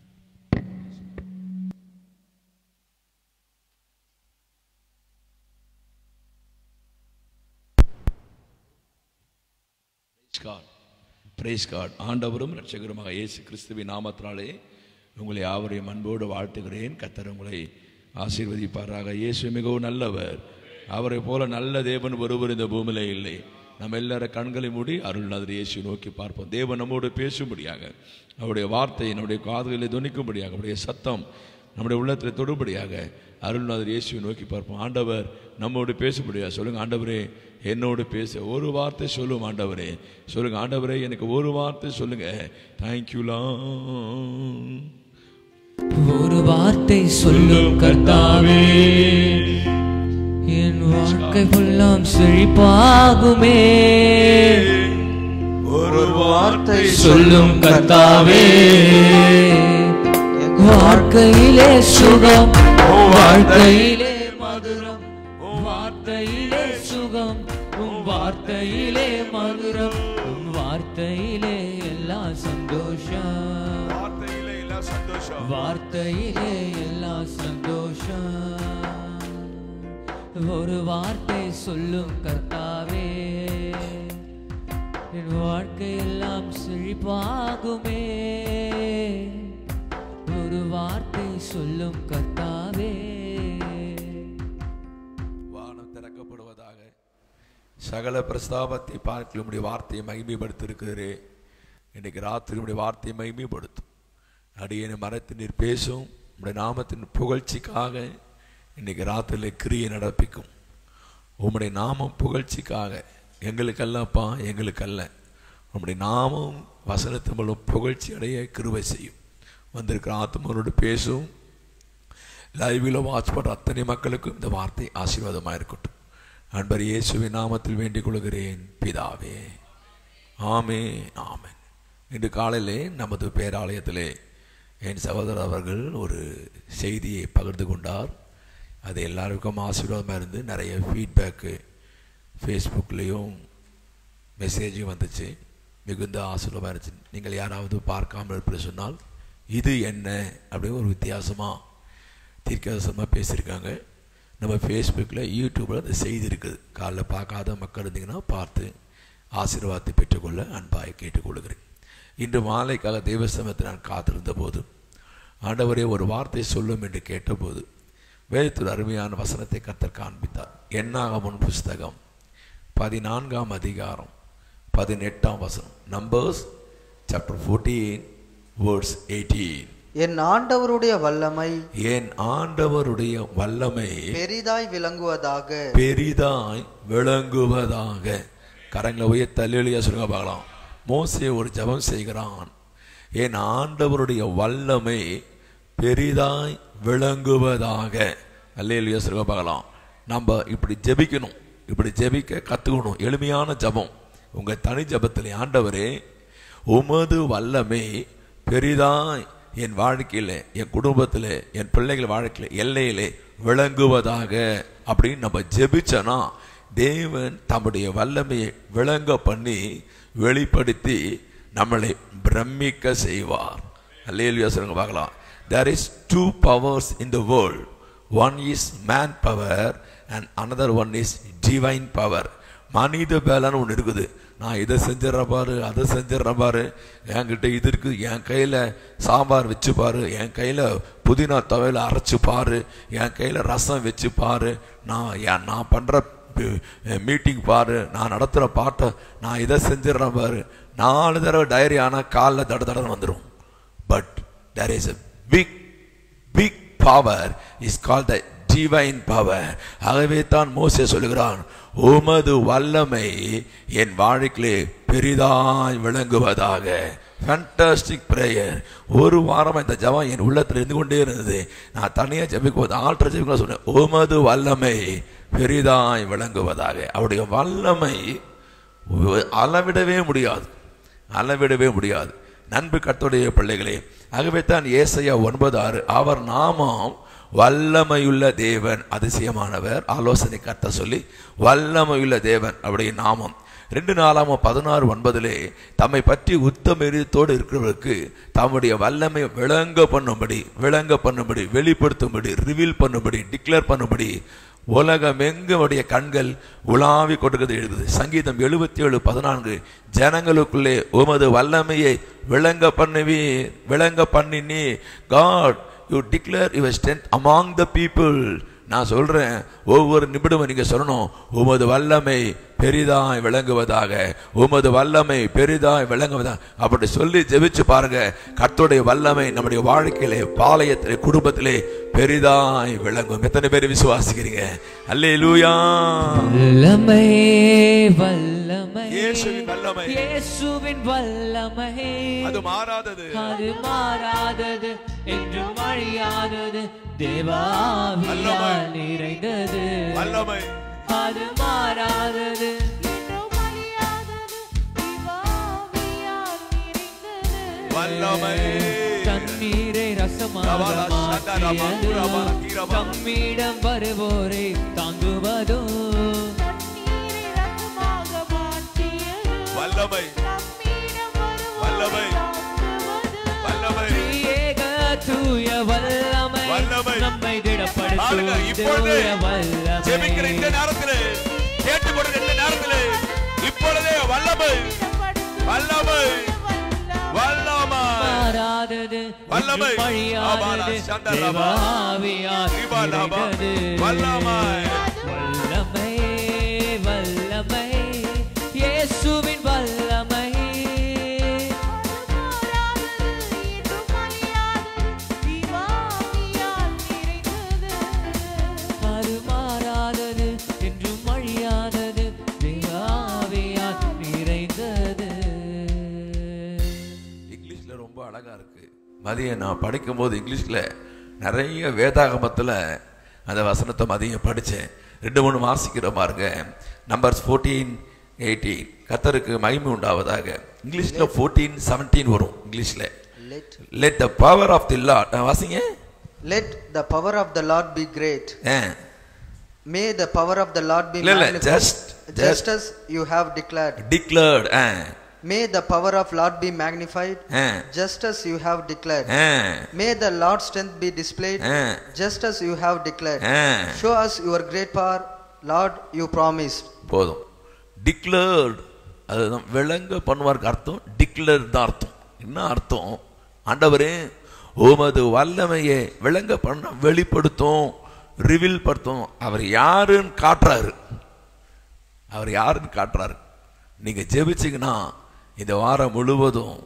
பிரைஸ் காட் ஆண்டவரும் ரட்சகருமாக இயேசு கிறிஸ்துவின் நாமத்தினாலே உங்களை யாவரையும் அன்போடு வாழ்த்துகிறேன் கத்தர் உங்களை ஆசீர்வதிப்பாராக இயேசு மிகவும் நல்லவர் அவரை போல நல்ல தேவன் ஒருவர் இந்த பூமியிலே இல்லை நம்ம எல்லார கண்களை மூடி அருள்நாதர் இயேசு நோக்கி பார்ப்போம் தேவன் நம்மோடு பேசும்படியாக அவருடைய வார்த்தை நம்முடைய காதுகளில் துணிக்கும்படியாக அவருடைய சத்தம் நம்முடைய உள்ளத்தில் தொடுபடியாக அருள்நாதர் இயேசுவை நோக்கி பார்ப்போம் ஆண்டவர் நம்மோடு பேசும்படியா சொல்லுங்க ஆண்டவரே என்னோடு பேச ஒரு வார்த்தை சொல்லும் ஆண்டவரே சொல்லுங்க ஆண்டவரே எனக்கு ஒரு வார்த்தை சொல்லுங்க தேங்க்யூலாம் ஒரு வார்த்தை சொல்லும் கர்த்தாவே என் வாழ்க்கை ஃபுல்லாம் செழிப்பாகுமே ஒரு வார்த்தை சொல்லும் கர்த்தாவே வாழ்க்கையிலே சுகம் உன் வாழ்க்கையிலே மதுரம் உன் வார்த்தையிலே சுகம் உன் வார்த்தையிலே மதுரம் உன் வார்த்தையிலே எல்லா சந்தோஷம் வார்த்தையிலே இல்ல சந்தோஷம் வார்த்தையிலே எல்லா சந்தோஷம் ஒரு வார்த்தை சொல்லும் கர்த்தாவே என் வாழ்க்கை எல்லாம் செழிப்பாகுமே ஒரு வார்த்தை சொல்லும் கர்த்தாவே வானம் திறக்கப்படுவதாக சகல பிரஸ்தாபத்தை பார்க்கல உடைய வார்த்தையை மகிமைப்படுத்திருக்கிறே இன்னைக்கு ராத்திரி உடைய வார்த்தையை மகிமைப்படுத்தும் அடியனை மரத்து நீர் பேசும் உடைய நாமத்தின் புகழ்ச்சிக்காக இன்னைக்கு ராத்திரியில் கிரியை நடப்பிக்கும் உம்முடைய நாமம் புகழ்ச்சிக்காக எங்களுக்கல்லப்பா எங்களுக்கல்ல உம்முடைய நாமம் வசனத்தின் மூலம் புகழ்ச்சி அடைய கிருபை செய்யும் வந்திருக்கிற ஆத்மாவோடு பேசும் லைவில் வாட்ச் பண்ணுற அத்தனை மக்களுக்கும் இந்த வார்த்தை ஆசீர்வாதமாக இருக்கட்டும் அன்பர் இயேசுவின் நாமத்தில் வேண்டிக் கொள்கிறேன் பிதாவே ஆமே ஆமென் இன்று காலையிலே நமது பேராலயத்திலே என் சகோதரர் அவர்கள் ஒரு செய்தியை பகிர்ந்து கொண்டார் அது எல்லாருக்கும் ஆசீர்வாதமாக இருந்து நிறைய ஃபீட்பேக்கு ஃபேஸ்புக்லேயும் மெசேஜும் வந்துச்சு மிகுந்த ஆசீர்வாதமாக இருந்துச்சு நீங்கள் யாராவது பார்க்காமல் இருப்பது சொன்னால் இது என்ன அப்படின்னு ஒரு வித்தியாசமாக தீர்க்கதரிசனமாக பேசியிருக்காங்க நம்ம ஃபேஸ்புக்கில் யூடியூப்பில் அந்த செய்தி இருக்குது காலைல பார்க்காத மக்கள் இருந்தீங்கன்னா பார்த்து ஆசீர்வாதத்தை பெற்றுக்கொள்ள அன்பாய் கேட்டுக்கொள்கிறேன் இன்று மாலைக்காக தேவசமத்தை நான் காத்திருந்த போது ஆண்டவரே ஒரு வார்த்தை சொல்லும் என்று கேட்டபோது வேதத்தில் அருமையான வசனத்தை கத்தர் காண்பித்தார் எண்ணாகமன் புஸ்தகம் பதினான்காம் அதிகாரம் பதினெட்டாம் வசனம் numbers chapter fourteen words eighteen என் ஆண்டவருடைய வல்லமை என் ஆண்டவருடைய வல்லமை பெரிதாய் விளங்குவதாக பெரிதாய் விளங்குவதாக கரங்களை உயர்த்த அல்லேலூயா சொல்லுங்க பார்க்கலாம் மோசே ஒரு ஜெபம் செய்கிறான் என் ஆண்டவருடைய வல்லமை பெரிதாய் விளங்குவதாக அல்லேலூயா சொல்லுங்க பார்க்கலாம் நம்ம இப்படி ஜெபிக்கணும் இப்படி ஜெபிக்க கற்றுக்கணும் எளிமையான ஜெபம் உங்கள் தனி ஜெபத்தில் ஆண்டவரே உமது வல்லமை பெரிதாய் என் வாழ்க்கையில் என் குடும்பத்தில் என் பிள்ளைகள் வாழ்க்கையில் எல்லையிலே விளங்குவதாக அப்படின்னு நம்ம ஜெபிச்சோன்னா தேவன் தம்முடைய வல்லமையை விளங்க பண்ணி வெளிப்படுத்தி நம்மளை பிரமிக்க செய்வார் அல்லேலுயா சொல்லுங்க பார்க்கலாம் there is two powers in the world one is man power and another one is divine power மனித பேலன்னு ஒன்று இருக்குது நான் இதை செஞ்சிடறேன் பாரு அதை செஞ்சிடறேன் பாரு என்கிட்ட இது இருக்கு என் கையில் சாம்பார் வச்சு பாரு என் கையில் புதினா துவையில அரைச்சு பாரு என் கையில் ரசம் வச்சு பாரு நான் என் நான் பண்ணுற மீட்டிங் பாரு நான் நடத்துகிற பாட்டை நான் இதை செஞ்சிடறேன் பாரு நாலு தடவை டைரி ஆனால் காலில் தட தடவை வந்துடும் but there is a big big power is called the divine power ஆகவே தான் மோசே சொல்லுகிறான் உமது வல்லமை என் வாழ்க்கையிலே பெரிதாய் விளங்குவதாக ஃபேண்டாஸ்டிக் ப்ரேயர் ஒரு வாரம் இந்த ஜபம் என் உள்ளத்தில் இருந்து கொண்டே இருந்தது நான் தனியாக ஜபிக்கும் போது ஆல்ட்ர ஜபிக்க சொன்னேன் உமது வல்லமை பெரிதாய் விளங்குவதாக அவருடைய வல்லமை அளவிடவே முடியாது அளவிடவே முடியாது நண்பு கத்துடைய பிள்ளைகளே ஆகவே தான் ஏசையா ஒன்பது ஆறு அவர் நாமம் வல்லமையுள்ள தேவன் அதிசயமானவர் ஆலோசனை கத்த சொல்லி வல்லமையுள்ள தேவன் அவருடைய நாமம் ரெண்டு நாளாம பதினாறு ஒன்பதிலே தம்மை பற்றி உத்தம எரிதத்தோடு இருக்கிறவருக்கு தம்முடைய வல்லமை விளங்க பண்ணும்படி விளங்க பண்ணும்படி வெளிப்படுத்தும்படி ரிவீல் பண்ணும்படி டிக்ளேர் பண்ணும்படி உலகம் எங்குடைய கண்கள் உலாவி கொடுக்கிறது எழுதுது சங்கீதம் எழுபத்தி ஏழு பதினான்கு ஜனங்களுக்குள்ளே உமது வல்லமையை விளங்க பண்ணுவி விளங்க பண்ணினி God you declare your strength among the people நான் சொல்றேன் ஒவ்வொரு நிமிடமும் நீங்க சொல்லணும் உமது வல்லமை பெரிதாய் விளங்குவதாக உமது வல்லமை பெரிதாய் விளங்குவதாக அப்படி சொல்லி ஜெபிச்சு பாருங்க கர்த்தருடைய வல்லமை நம்முடைய வாழ்க்கையிலே பாளையத்திலே குடும்பத்திலே பெரிதாய் விளங்கும் எத்தனை பேர் விசுவாசிக்கிறீங்க அல்லே லூயா வல்லமை வல்லமை இயேசுவின் வல்லமை. இயேசுவின் வல்லமை அது மாறாதது அது மாறாதது என்றும் அழியாதது தேவாவியால் வல்லமை. நிறைந்தது வல்லமை அது மாறாதது என்றும் அழியாதது, திவாவியால் வல்லமை. தண்ணீரை ரசமாக ரபாலா, சந்தரபா, மாற்றியது ரபாலா, கீரபா. தம்மிடம் வருவோரை தாங்குவதோ தண்ணீரை ரசமாக மாற்றியது. வல்லமை நம்மிடம் வருவோரை வல்லமை. தாங்குவது. வல்லமை ஏக தூய வல்லமை வல்லமை. நம்மை பாருங்க, திடப்படுத்தும் இப்பொழுது தூய ஜெபிக்கிற இந்த வல்லமை நேரத்திலே கேட்டுக்கொண்ட இந்த நேரத்திலே இப்பொழுதே வல்லமை வல்லமை வல்லமை மாறாதது வல்லமை. என்றும் ஆபாலா, அழியாதது சந்தரபா. தேவாவியார் ரிபாலாபா. நிறைந்தது. வல்லமை. வல்லமை வல்லமை இயேசுவின் வல்லமை மாறாதது, என்றும் அழியாதது, தீவாவியால் நிறைந்தது. அது மாறாதது என்றும் அழியாதது தேவாவியார் நிறைந்தது இங்கிலீஷ்ல ரொம்ப அழகா இருக்கு மதியம் நான் படிக்கும்போது இங்கிலீஷ்ல நிறைய வேதாகமத்துல அந்த வசனத்தை மதியம் படிச்சேன் ரெண்டு மூணு வாசிக்கிற பாருங்க நம்பர்ஸ் ஃபோர்டீன் எயிட்டீன் கத்தருக்கு மகிமை உண்டாவதாக இங்கிலீஷ்ல ஃபோர்டீன் செவன்டீன் வரும் இங்கிலீஷ்ல Let, let the power of the Lord வாசிங்க let the power of the Lord be great. ஆ. May the power of the Lord be இல்ல, இல்ல, magnified. just- just just- as you have declared. declared ஆ. May the power of Lord be magnified, ஆ. just as you have declared. ஆ. May the Lord's strength be displayed, ஆ. just as you have declared. ஆ. Show us your great power, Lord, you promised. போதும் declared அதுதான் விளங்க பண்ணுவாருக்கு அர்த்தம் declare தான் அர்த்தம் என்ன அர்த்தம் ஆண்டவரே உமது வல்லமையை விளங்க பண்ண வெளிப்படுத்தும் ரிவீல் படுத்தும் அவர் யாருன்னு காட்டுறாரு அவர் யாருன்னு காட்டுறாரு நீங்க ஜெபிச்சீங்கன்னா இந்த வாரம் முழுவதும்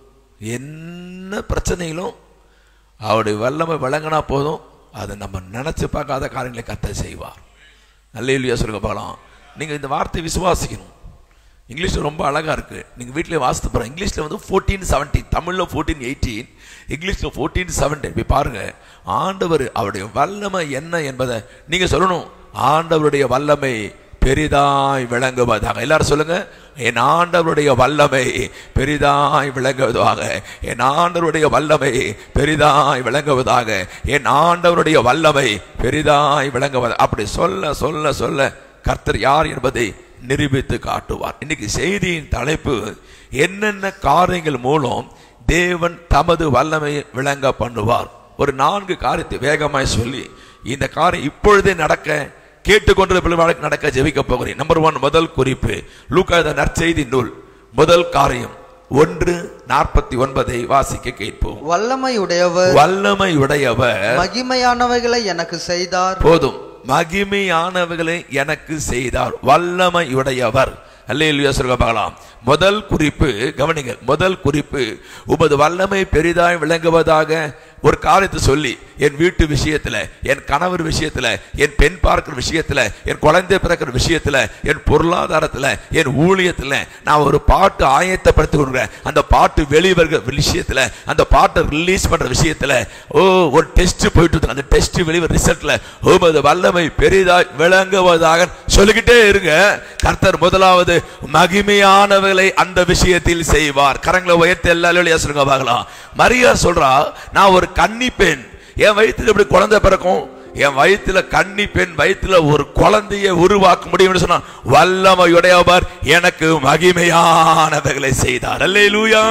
என்ன பிரச்சனைகளும் அவருடைய வல்லமை விளங்கினா போதும் அதை நம்ம நினைச்சு பார்க்காத காரியங்களை கத்த செய்வார் நல்ல இல்லையா சொல்லுங்க பார்க்கலாம் நீங்க இந்த வார்த்தை விசுவாசிக்கணும் இங்கிலீஷ்ல ரொம்ப அழகா இருக்கு நீங்க வீட்டிலே வாசித்து பாருங்க இங்கிலீஷ்ல வந்து ஃபோர்டீன் செவன்டீன் தமிழ்ல ஃபோர்டீன் எயிட்டீன் இங்கிலீஷ்ல ஃபோர்டீன் செவன்டீன் போய் பாருங்க ஆண்டவர் அவருடைய வல்லமை என்ன என்பதை நீங்க சொல்லணும் ஆண்டவருடைய வல்லமை பெரிதாய் விளங்குவதாக எல்லாரும் சொல்லுங்க என் ஆண்டவருடைய வல்லமை பெரிதாய் விளங்குவதாக என் ஆண்டவருடைய வல்லமை பெரிதாய் விளங்குவதாக என் ஆண்டவருடைய வல்லமை பெரிதாய் விளங்குவதாக அப்படி சொல்ல சொல்ல சொல்ல கர்த்தர் யார் என்பதை நிரூபித்து காட்டுவார் இன்னைக்கு செய்தியின் தலைப்பு என்னென்ன காரியங்கள் மூலம் தேவன் தமது வல்லமையை விளங்க பண்ணுவார் ஒரு நான்கு காரியத்தை வேகமாய் சொல்லி இந்த காரியம் இப்பொழுதே நடக்க கேட்டுக்கொண்டிருந்த பிள்ளைகளுக்கு நடக்க ஜெபிக்க போகிறேன் நம்பர் ஒன் முதல் குறிப்பு லூக்கா இந்த நற்செய்தி நூல் முதல் காரியம் ஒன்று நாற்பத்தி ஒன்பதை வாசிக்க கேட்போம் வல்லமை உடையவர் வல்லமை உடையவர் மகிமையானவைகளை எனக்கு செய்தார் போதும் மகிமையானவைகளை எனக்கு செய்தார் வல்லமையுடையவர் அல்லேலூயா சொல்லுங்க பார்க்கலாம் முதல் குறிப்பு கவனிங்க முதல் குறிப்பு உமது வல்லமை பெரிதாய் விளங்குவதாக ஒரு காரியத்தை சொல்லி என் வீட்டு விஷயத்துல என் கணவர் விஷயத்துல என் பெண் பார்க்கிற விஷயத்துல என் குழந்தை பிறக்கிற விஷயத்துல என் பொருளாதாரத்துல என் ஊழியத்துல நான் ஒரு பாட்டு ஆயத்தப்படுத்தி கொடுக்குறேன் அந்த பாட்டு வெளிவருகிற விஷயத்துல அந்த பாட்டை ரிலீஸ் பண்ற விஷயத்துல ஓ ஒரு டெஸ்ட் போயிட்டு இருக்கு. அந்த டெஸ்ட் வெளிவர ரிசல்ட்ல உமது வல்லமை பெரிதாய் விளங்குவதாக சொல்லிக்கிட்டே இருங்க கர்த்தர் முதலாவது மகிமையானவர்களை அந்த விஷயத்தில் செய்வார் கரங்களை உயர்த்தி எல்லாரும் சொல்லுங்க பார்க்கலாம் மரியா சொல்றா நான் ஒரு கன்னி பெண் என் வயித்துல எப்படி குழந்தை பிறக்கும் என் வயித்துல கன்னி பெண் வயித்துல ஒரு குழந்தையை உருவாக்க முடியும்னு சொன்னா வல்லமையுடையவர் எனக்கு மகிமையானவைகளை செய்தார் அல்லேலூயா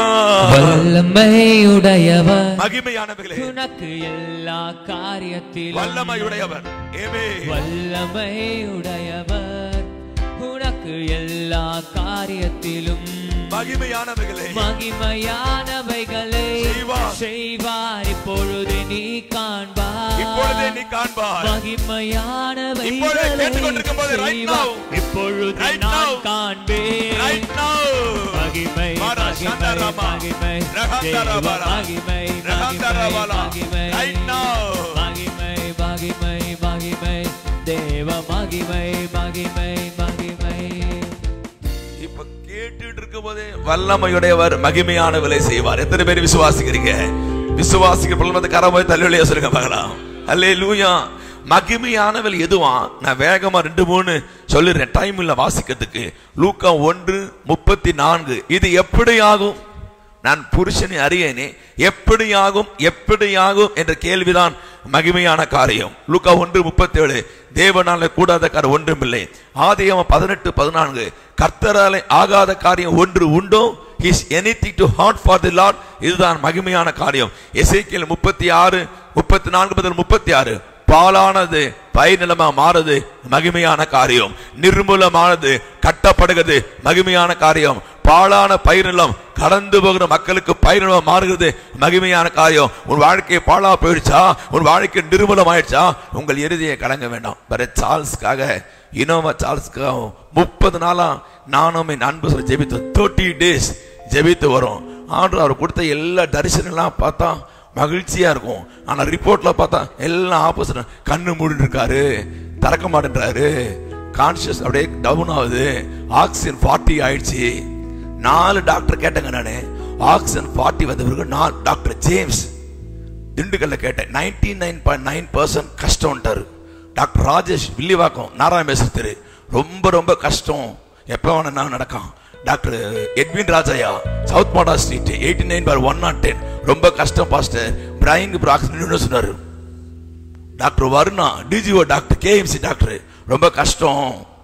வல்லமையுடையவர் மகிமையானவைகளே உனக்கு எல்லா காரியத்திலும் வல்லமையுடையவர் ஏமே வல்லமையுடையவர் உனக்கு எல்லா காரியத்திலும் மகிமையானவைகளே மகிமையானவைகளை செய்வார். செய்வார் இப்பொழுது நீ காண்பார் இப்பொழுதே நீ காண்பார் மகிமையானவைகளை இப்பொழுதே கேட்டுக்கொண்டிருக்கும் போது right now. செய்வார். இப்பொழுது Right நான் now. காண்பேன் right now மகிமை மாரா மகிமை சந்தரமா. மகிமை ரகந்தரபரா. தேவ மகிமை மகிமை ரகந்தரபரா. மகிமை Right now. மகிமை மகிமை மகிமை தேவ மகிமை மகிமை மகிமை இப்ப கேட்டுட்டு இருக்கும் போதே வல்லமையுடையவர் மகிமையானவளை செய்வார் எத்தனை பேர் விசுவாசிக்கிறீங்க விசுவாசிக்கிற பிள்ளை கரமாய் தள்ளிவழியா சொல்லுங்க பார்க்கலாம் அல்லே லூயா மகிமையானவள் எதுவா நான் வேகமா ரெண்டு மூணு சொல்லிடுறேன் டைம் இல்ல வாசிக்கிறதுக்கு லூக்கா ஒன்று முப்பத்தி நான்கு இது எப்படி ஆகும் நான் புருஷனை அறியேனே எப்படியாகும் எப்படியாகும் என்ற கேள்விதான் மகிமையான காரியம் லூக்கா ஒன்று முப்பத்தேழு தேவனால கூடாத காரியம் ஒன்றுமில்லை ஆதியாகமம் பதினெட்டு பதினான்கு கர்த்தராலே ஆகாத காரியம் ஒன்று உண்டோ is anything too hard for the Lord இதுதான் மகிமையான காரியம் எசேக்கியேல் முப்பத்தி ஆறு முப்பத்தி நான்கு முதல் முப்பத்தி ஆறு பாலானது பயிர் நிலமா மாறுது மகிமையான காரியம் நிர்மூலமானது கட்டப்படுகிறது மகிமையான காரியம் பாழான பயிர் நிலம் கடந்து போகிற மக்களுக்கு பயிர் நிலம் மாறுகிறது மகிமையான காரியம் உன் வாழ்க்கை பாழா போயிடுச்சா உன் வாழ்க்கை நிர்மூலம் ஆயிடுச்சா உங்கள் இறுதியை கலங்க வேண்டாம் வேற சார்ல்ஸ்க்காக இனோவா சார்ல்ஸ்க்காக முப்பது நாளா நானும் என் அன்பு சொல்லி ஜெபித்து தேர்ட்டி டேஸ் ஜெபித்து வரும் ஆண்டு அவர் கொடுத்த எல்லா தரிசனம்லாம் பார்த்தா மகிழ்ச்சியா இருக்கும் ஆனா ரிப்போர்ட்ல பார்த்தா எல்லாம் ஆப்போசிட் கண்ணு மூடிட்டு இருக்காரு திறக்க மாட்டேன்றாரு கான்சியஸ் அப்படியே டவுன் ஆகுது ஆக்சிஜன் ஃபார்ட்டி ஆயிடுச்சு நாலு டாக்டர் கேட்டேங்க நானு ஆக்சிஜன் ஃபார்ட்டி வந்த பிறகு நான் டாக்டர் ஜேம்ஸ் திண்டுக்கல்ல கேட்டேன் ninety nine point nine percent கஷ்டம்ட்டாரு டாக்டர் ராஜேஷ் வில்லிவாக்கம் நாராயணேஸ்வர் திரு ரொம்ப ரொம்ப கஷ்டம் எப்போ வேணா நடக்கும் doctor Edwin Rajaiah south Mada street eighty nine bar one not ten ரொம்ப கஷ்டம் பாஸ்டர் பிரைங் ப்ராக்சின்னு சொன்னாரு doctor Varuna DGO doctor KMC doctor ரொம்ப கஷ்டம்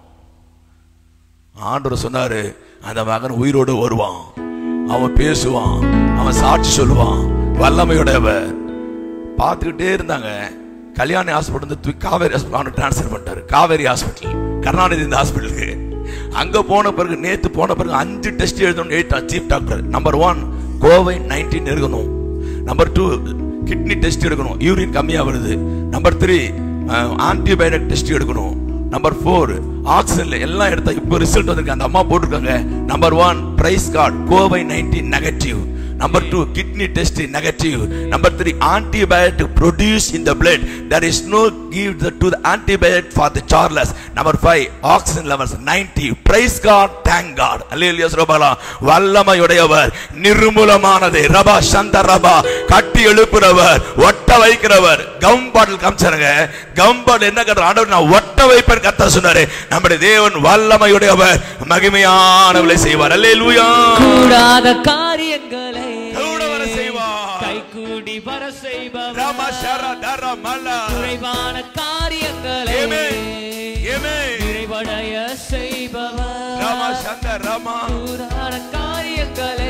ஆண்டவர் சொன்னாரு அந்த மகன் உயிரோடு வருவான் அவன் பேசுவான் அவன் சாட்சி சொல்லுவான் வல்லமையுடையவர் பார்த்துக்கிட்டே இருந்தாங்க கல்யாணி ஹாஸ்பிட்டல் வந்து தூக்கி காவேரி ஹாஸ்பிட்டல் டிரான்ஸ்ஃபர் பண்ணிட்டாரு காவேரி ஹாஸ்பிட்டல் கருணாநிதி இந்த ஹாஸ்பிட்டலுக்கு அங்க போன பிறகு நேத்து போன பிறகு அஞ்சு டெஸ்ட் எழுதணும் எழுதிட்டான் chief doctor number one covid nineteen இருக்கணும் நம்பர் டூ கிட்னி டெஸ்ட் எடுக்கணும் யூரின் கம்மியா வருது நம்பர் த்ரீ ஆன்டிபயோட்டிக் டெஸ்ட் எடுக்கணும் நம்பர் ஃபோர் ஆக்சிஜன்ல எல்லாம் எடுத்தா இப்போ ரிசல்ட் வந்திருக்கு அந்த அம்மா போட்டிருக்காங்க number one praise God covid nineteen negative number two kidney test negative number three antibiotic produce in the blood there is no give to the antibiotic for the Charles number five oxygen levels ninety price God thank God hallelujah சொல்லுவாங்களா வல்லமையுடையவர் நிர்மூலமானது ரபா சந்த ரபா கட்டி எழுப்புறவர் ஒட்ட வைக்கிறவர் come பாட்டில் காமிச்சாருங்க come பாட்டில் என்ன கட்டுற ஆண்டவர் நான் ஒட்ட வைப்பேன் கத்த சொன்னாரு நம்முடைய தேவன் வல்லமையுடையவர் மகிமையானவளை செய்வார் அல்லேலூயா கூடாத காரியங்களை கூட வர செய்வார் கைகூடி வர செய்பவர் ரம சர தர மல குறைவான காரியங்களை ஏமே ஏமே நிறைவடைய செய்பவர் ரம சந்த ரமா கூடாத காரியங்களை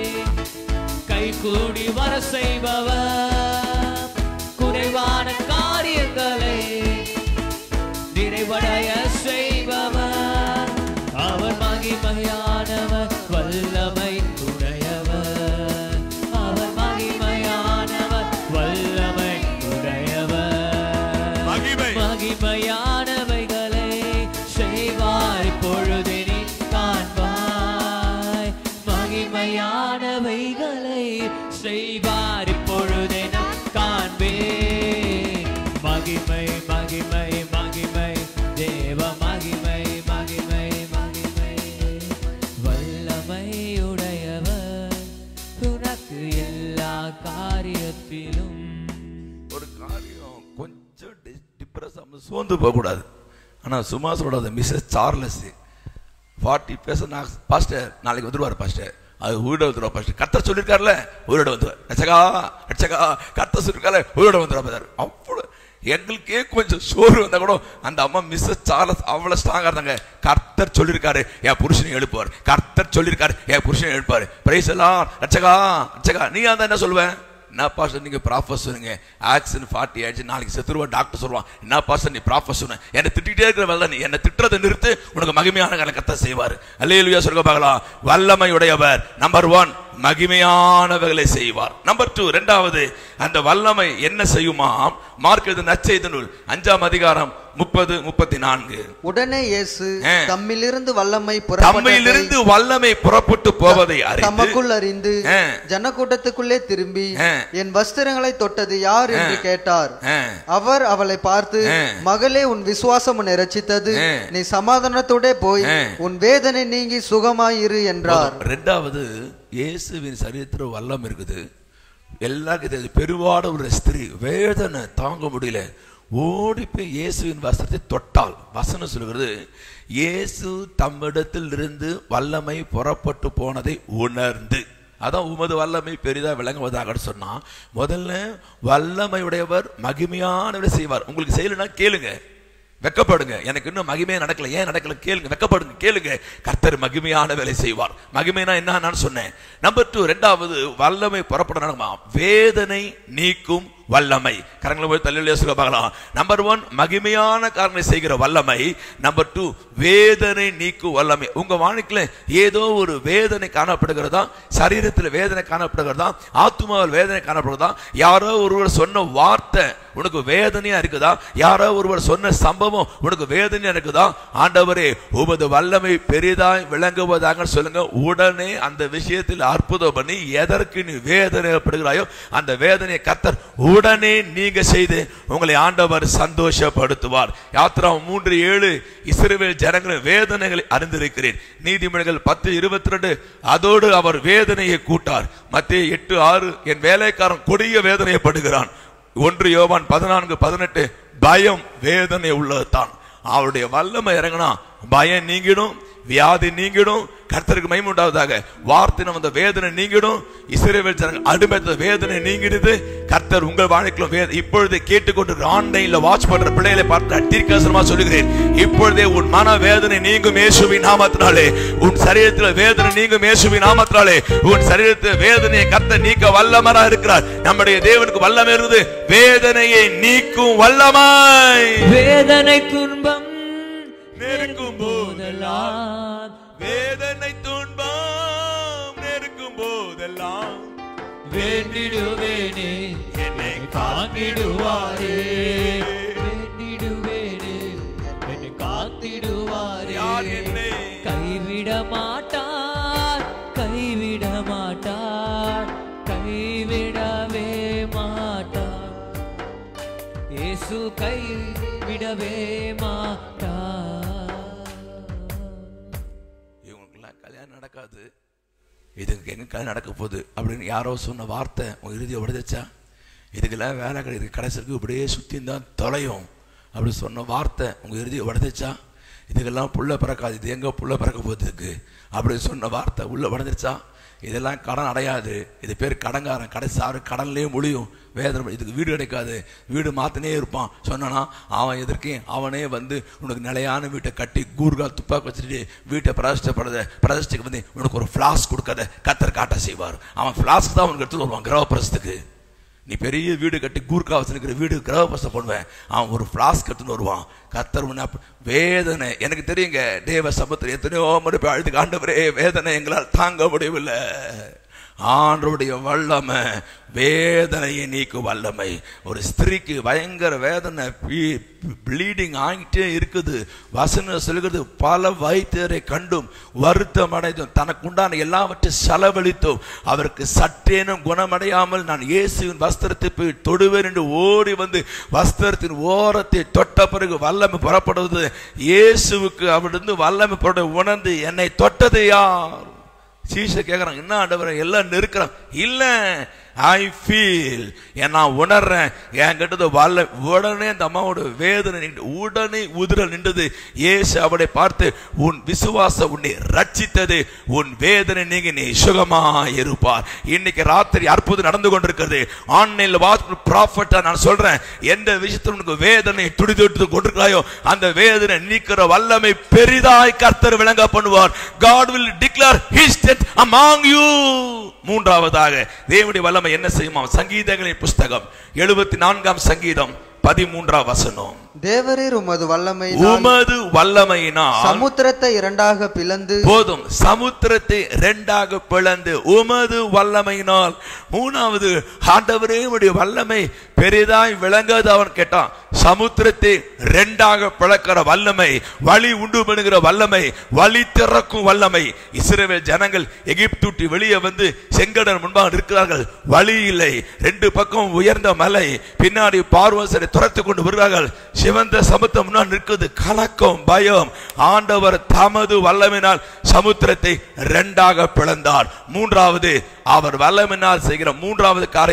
கைகூடி வர செய்பவர் குறைவான காரியங்களை நிறைவடைய செய்பவர் அவர் மகிமையானவர் வல்லமை உடையவர் அவர் மகிமையானவர் வல்லமை உடையவர் மகிமை. மகிமையானவைகளை செய்வார் பொழுதினி காண்பாய் மகிமையானவைகளை செய்வார் பொழுதினம் காண்பே மகிமை மகிமை மகிமை தேவ மகிமை மகிமை மகிமை வல்லமை உடையவர் உனக்கு எல்லா காரியத்திலும் ஒரு காரியம் கொஞ்சம் டிப்ரெஸ் சோர்ந்து போக கூடாது ஆனா சும்மா சொல்லாத மிஸ்ஸஸ் சார்லஸ் ஃபார்ட்டி பேச நான் பாஸ்டர் நாளைக்கு வந்துருவார் பாஸ்டர் அது உயிரோட வந்துருவா பாஸ்டர் கர்த்தர் சொல்லியிருக்காருல்ல உயிரோட வந்துருவார் ரச்சகா ரச்சகா கர்த்தர் சொல்லியிருக்காரு உயிரோட வந்துருவா பாஸ்டர் அவ்வளோ எங்களுக்கே கொஞ்சம் சோறு வந்தா கூட அந்த அம்மா மிஸ்ஸஸ் சார்லஸ் அவ்வளவு ஸ்ட்ராங்கா இருந்தாங்க கர்த்தர் சொல்லியிருக்காரு என் புருஷனை எழுப்புவார் கர்த்தர் சொல்லியிருக்காரு என் புருஷனை எழுப்பாரு பிரைஸ் எல்லாம் ரச்சகா ரச்சகா நீ அந்த என்ன சொல்லுவேன் என்ன பாஸ்டர் நீங்க ப்ராஃபஸ் சொன்னீங்க ஆக்சிடென்ட் ஃபார்ட்டி ஆயிடுச்சு நாளைக்கு செத்துருவா டாக்டர் சொல்லுவான் என்ன பாஸ்டர் நீ ப்ராஃபஸ் சொன்ன என்னை திட்டிகிட்டே இருக்கிற வேலை நீ என்னை திட்டுறதை நிறுத்து உனக்கு மகிமையான கணக்கத்தை செய்வார் அல்லேலுயா சொல்ல பார்க்கலாம் வல்லமையுடையவர் நம்பர் ஒன் மகிமையானவர்களை செய்வார் நம்பர் டூ ரெண்டாவது அந்த வல்லமை என்ன செய்யுமா மார்க் எழுத நற்செய்தி நூல் அஞ்சாம் அதிகாரம் முப்பது முப்பத்தி நான்கு உடனே இயேசு ஆ. தம்மிலிருந்து வல்லமை தம்மையிலிருந்து புறப்பட்டதை வல்லமை புறப்பட்டு போவதை அறிந்து தமக்குள் அறிந்து ஆ. ஜனக்கூட்டத்துக்குள்ளே திரும்பி ஆ. என் வஸ்திரங்களை தொட்டது யார் என்று ஆ. கேட்டார் ஆ. அவர் அவளை பார்த்து ஆ. மகளே உன் விசுவாசம் உன்னை ரட்சித்தது ஆ. நீ சமாதானத்தோட போய் ஆ. உன் வேதனை நீங்கி சுகமாயிரு என்றார் ரெண்டாவது இயேசுவின் சரீரத்தில் வல்லம் இருக்குது எல்லாருக்கும் தெரியுது பெருவாட ஒரு ஸ்திரீ வேதனை தாங்க முடியல ஓடி போய் இயேசுவின் வஸ்திரத்தை தொட்டால் வசனம் சொல்கிறது இயேசு தம்மிடத்தில் இருந்து வல்லமை புறப்பட்டு போனதை உணர்ந்து அதான் உமது வல்லமை பெரிதா விளங்குவதாக சொன்னா முதல்ல வல்லமை உடையவர் மகிமையானவரை செய்வார் உங்களுக்கு செய்யலைன்னா கேளுங்க வெக்கப்படுங்க எனக்கு இன்னும் மகிமையே நடக்கல ஏன் நடக்கல கேளுங்க வெக்கப்படுங்க கேளுங்க கர்த்தர் மகிமையான வேலை செய்வார் மகிமைனா என்ன நான் சொன்னேன் நம்பர் டூ ரெண்டாவது வல்லமை புறப்பட நடக்குமா வேதனை நீக்கும் வல்லமை கரங்களை போய் தள்ளிலே சொல்ல பார்க்கலாம் நம்பர் ஒன் மகிமையான காரணங்களை செய்கிற வல்லமை நம்பர் டூ வேதனை நீக்கும் வல்லமை உங்க வாழ்க்கையில ஏதோ ஒரு வேதனை காணப்படுகிறதா சரீரத்தில் வேதனை காணப்படுகிறதா ஆத்மாவில் வேதனை காணப்படுகிறதா யாரோ ஒருவர் சொன்ன வார்த்தை உனக்கு வேதனையா இருக்குதா யாரோ ஒருவர் சொன்ன சம்பவம் உனக்கு வேதனையா இருக்குதா ஆண்டவரே உமது வல்லமை பெரிதாய் விளங்குவதாக சொல்லுங்க உடனே அந்த விஷயத்தில் அற்புதம் பண்ணி எதற்கு நீ வேதனைப்படுகிறாயோ அந்த வேதனையை கத்தர் உடனே நீங்க செய்து உங்களை ஆண்டவர் சந்தோஷப்படுத்துவார் யாத்ரா மூன்று ஏழு இஸ்ரவேல் ஜனங்களின் வேதனைகளை அறிந்திருக்கிறேன் நீதிமன்றங்கள் பத்து இருபத்தி ரெண்டு அதோடு அவர் வேதனையை கூட்டார் மத்திய எட்டு ஆறு என் வேலைக்காரன் கொடிய வேதனையப்படுகிறான் ஒன்று யோவான் பதினான்கு பதினெட்டு பயம் வேதனை உள்ளதுதான் அவருடைய வல்லமை இறங்கினா பயம் நீங்கிடும் வியாதி நீங்கிடும் கர்த்தருக்கு மகிமை உண்டாவதாக வார்த்தை வந்த வேதனை நீங்கிடும் இஸ்ரவேல் ஜனங்கள் அடிமைத்த வேதனை நீங்கிடுது கர்த்தர் உங்கள் வாழ்க்கையிலும் வேத இப்பொழுது கேட்டுக்கொண்டு ஆன்லைன்ல வாட்ச் பண்ற பிள்ளைகளை பார்த்து தீர்க்கசனமா சொல்லுகிறேன் இப்பொழுதே உன் மன வேதனை நீங்கும் இயேசுவின் நாமத்தினாலே உன் சரீரத்தில் வேதனை நீங்கும் இயேசுவின் நாமத்தினாலே உன் சரீரத்தில் வேதனையை கர்த்தர் நீக்க வல்லமரா இருக்கிறார் நம்முடைய தேவனுக்கு வல்லமை இருக்குது வேதனையை நீக்கும் வல்லமை வேதனை துன்பம் நெருக்கும் போதெல்லாம் வேதனை துன்பம் நெருக்கும் போதெல்லாம் வேண்டிடுவேனே என்னை காத்திடுவாரே வேண்டிடுவேனே என்னை காத்திடுவாரே யார் என்னை கைவிட மாட்டார் கைவிட மாட்டார் கைவிடவே மாட்டார் இயேசு கைவிடவே மாட்டார் இவங்களுக்குலாம் கல்யாணம் நடக்காது இதுக்கு எங்க கல்யாணம் நடக்க போகுது அப்படின்னு யாரோ சொன்ன வார்த்தை உங்க இறுதியை உடைச்சா இதுக்கெல்லாம் வேலை கிடையாது கடைசிக்கு இப்படியே சுத்தி தான் தொலையும் அப்படி சொன்ன வார்த்தை உங்க இறுதியை உடைச்சா இதுக்கெல்லாம் புள்ள பிறக்காது இது எங்க புள்ள பிறக்க போகுதுக்கு அப்படி சொன்ன வார்த்தை உள்ள உடஞ்சிருச்சா இதெல்லாம் கடன் அடையாது இது பேர் கடங்காரன் கடைசி ஆறு கடன்லயே முடியும் வேதனை இதுக்கு வீடு கிடைக்காது வீடு மாத்தினே இருப்பான் சொன்னானா அவன் எதற்கு அவனே வந்து உனக்கு நிலையான வீட்டை கட்டி கூர்கா துப்பாக்கி வச்சுட்டு வீட்டை பிரதிஷ்டப்படுத பிரதிஷ்டைக்கு வந்து உனக்கு ஒரு ஃப்ளாஸ் கொடுக்காத கத்தர் காட்ட செய்வார் அவன் ஃப்ளாஸ்க் தான் உனக்கு எடுத்துட்டு வருவான் கிரகப்பிரசத்துக்கு நீ பெரிய வீடு கட்டி கூர்க்கா வச்சிருக்கிற வீடு கிரகப்பிரசம் பண்ணுவேன் அவன் ஒரு ஃப்ளாஸ்க் எடுத்துன்னு வருவான் கத்தர் உன்னை அப்ப- வேதனை எனக்கு தெரியுங்க தேவ சமத்தில் எத்தனையோ முறை போய் அழுது ஆண்டவரே வேதனை எங்களால் தாங்க முடியவில்லை ஆண்டவருடைய வல்லமை வேதனையை நீக்கும் வல்லமை ஒரு ஸ்திரீக்கு பயங்கர வேதனை ப்ளீடிங் ஆகிட்டே இருக்குது வசனம் சொல்கிறது பல வைத்தியரை கண்டும் வருத்தம் அடைந்தும் தனக்கு உண்டான எல்லாவற்றையும் செலவழித்தும் அவருக்கு சற்றேனும் குணமடையாமல் நான் இயேசுவின் வஸ்திரத்தை போய் தொடுவேன் என்று ஓடி வந்து வஸ்திரத்தின் ஓரத்தை தொட்ட பிறகு வல்லமை புறப்படுவது இயேசுவுக்கு அவரிருந்து வல்லமை புறப்பட உணர்ந்து என்னை தொட்டது யார் சீச கேக்குறான் என்ன ஆண்டவரை எல்லாம் நெருக்கிறான் இல்ல ஐ ஃபீல் நான் உணர்றேன் என்கிட்ட வல்ல உடனே அந்த அம்மாவோட வேதனை நின்று உடனே உதிரல் நின்றது ஏசு அவளை பார்த்து உன் விசுவாசம் உன்னை ரட்சித்தது உன் வேதனை நீங்க நீ சுகமா இருப்பார் இன்னைக்கு ராத்திரி அற்புதம் நடந்து கொண்டிருக்கிறது ஆன்லைன்ல வாட்ச் ப்ராஃபட்டா நான் சொல்றேன் எந்த விஷயத்தில் உனக்கு வேதனை துடிதுட்டு கொண்டிருக்கிறாயோ அந்த வேதனை நீக்கிற வல்லமை பெரிதாய் கர்த்தர் விளங்க பண்ணுவார் God will declare his strength among you மூன்றாவதாக தேவனுடைய வல்லமை என்ன செய்யுமா சங்கீதங்களின் புஸ்தகம் எழுபத்தி நான்காம் சங்கீதம் பதிமூன்றாம் வசனம் தேவரீர் உமது வல்லமை உமது வல்லமையினால் சமுத்திரத்தை இரண்டாக பிளந்து போதும் சமுத்திரத்தை ரெண்டாக பிளந்து உமது வல்லமையினால் மூணாவது ஆண்டவரே உடைய வல்லமை பெரிதாய் விளங்காது அவன் கேட்டான் சமுத்திரத்தை ரெண்டாக பிளக்கிற வல்லமை வழி உண்டு பண்ணுகிற வல்லமை வழி திறக்கும் வல்லமை இஸ்ரவேல் ஜனங்கள் எகிப்து விட்டு வெளியே வந்து செங்கடல் முன்பாக இருக்கிறார்கள் வழி இல்லை ரெண்டு பக்கம் உயர்ந்த மலை பின்னாடி பார்வசரை துரத்து கொண்டு வருகிறார்கள் சிவந்த சமுத்திரம் முன்னால் நிற்குது கலக்கம் பயம் ஆண்டவர் தமது வல்லமினால் சமுத்திரத்தை ரெண்டாக பிளந்தார் மூன்றாவது அவர் வல்லமினால் செய்கிற மூன்றாவது காரியம்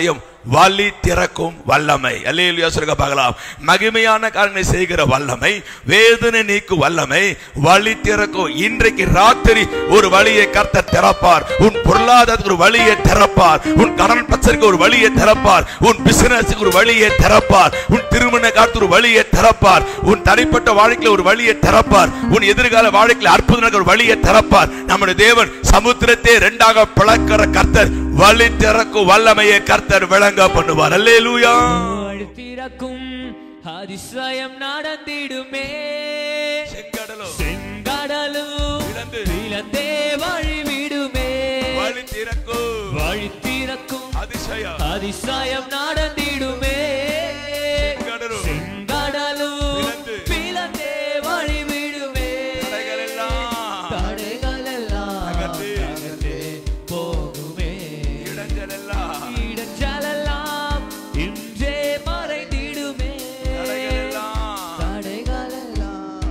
வழி திறக்கும் வல்லமை அல்லேலூயா சொல்லுங்க பார்க்கலாம் மகிமையான காரியங்களை செய்கிற வல்லமை வேதனை நீக்கும் வல்லமை வழி திறக்கும் இன்றைக்கு ராத்திரி ஒரு வழியை கர்த்தர் திறப்பார் உன் பொருளாதாரத்துக்கு ஒரு வழியை திறப்பார் உன் கடன் பிரச்சனைக்கு ஒரு வழியை திறப்பார் உன் பிசினஸுக்கு ஒரு வழியை திறப்பார் உன் திருமண காலத்து ஒரு வழியை திறப்பார் உன் தனிப்பட்ட வாழ்க்கையில ஒரு வழியை திறப்பார் உன் எதிர்கால வாழ்க்கையில அற்புதம் நடக்கிற ஒரு வழியை திறப்பார் நம்முடைய தேவன் சமுத்திரத்தை இரண்டாக பிளக்கிற கர்த்தர் வழி திறக்கும் வல்லமையை கர்த்தர் விளங்க பண்ணுவார் அல்லேலூயா வழி திறக்கும் அதிசயம் நடந்திடுமே செங்கடலோ செங்கடலும் இழந்து இழந்தே வழி விடுமே வழி திறக்கும் வழி திறக்கும் அதிசயம் அதிசயம் நடந்திடுமே செங்கடலும் செங்கடலும் இழந்து இழந்தே வழி விடுமே தடைகள் எல்லாம் தடைகள் எல்லாம் அகற்றி அகற்றே போகுமே இடங்கள் எல்லாம் இடஞ்சலெல்லாம் இன்றே மறைந்திடுமே தடைகள் எல்லாம் தடைகள் எல்லாம்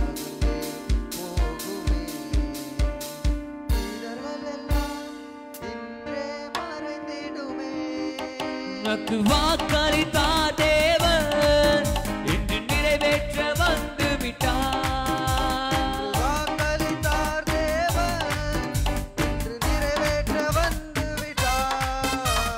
உனக்கு வாக்களித்தா தேவன் இன்று நிறைவேற்ற வந்து விட்டார் வாக்களித்தார் தேவன் இன்று நிறைவேற்ற வந்து விட்டார்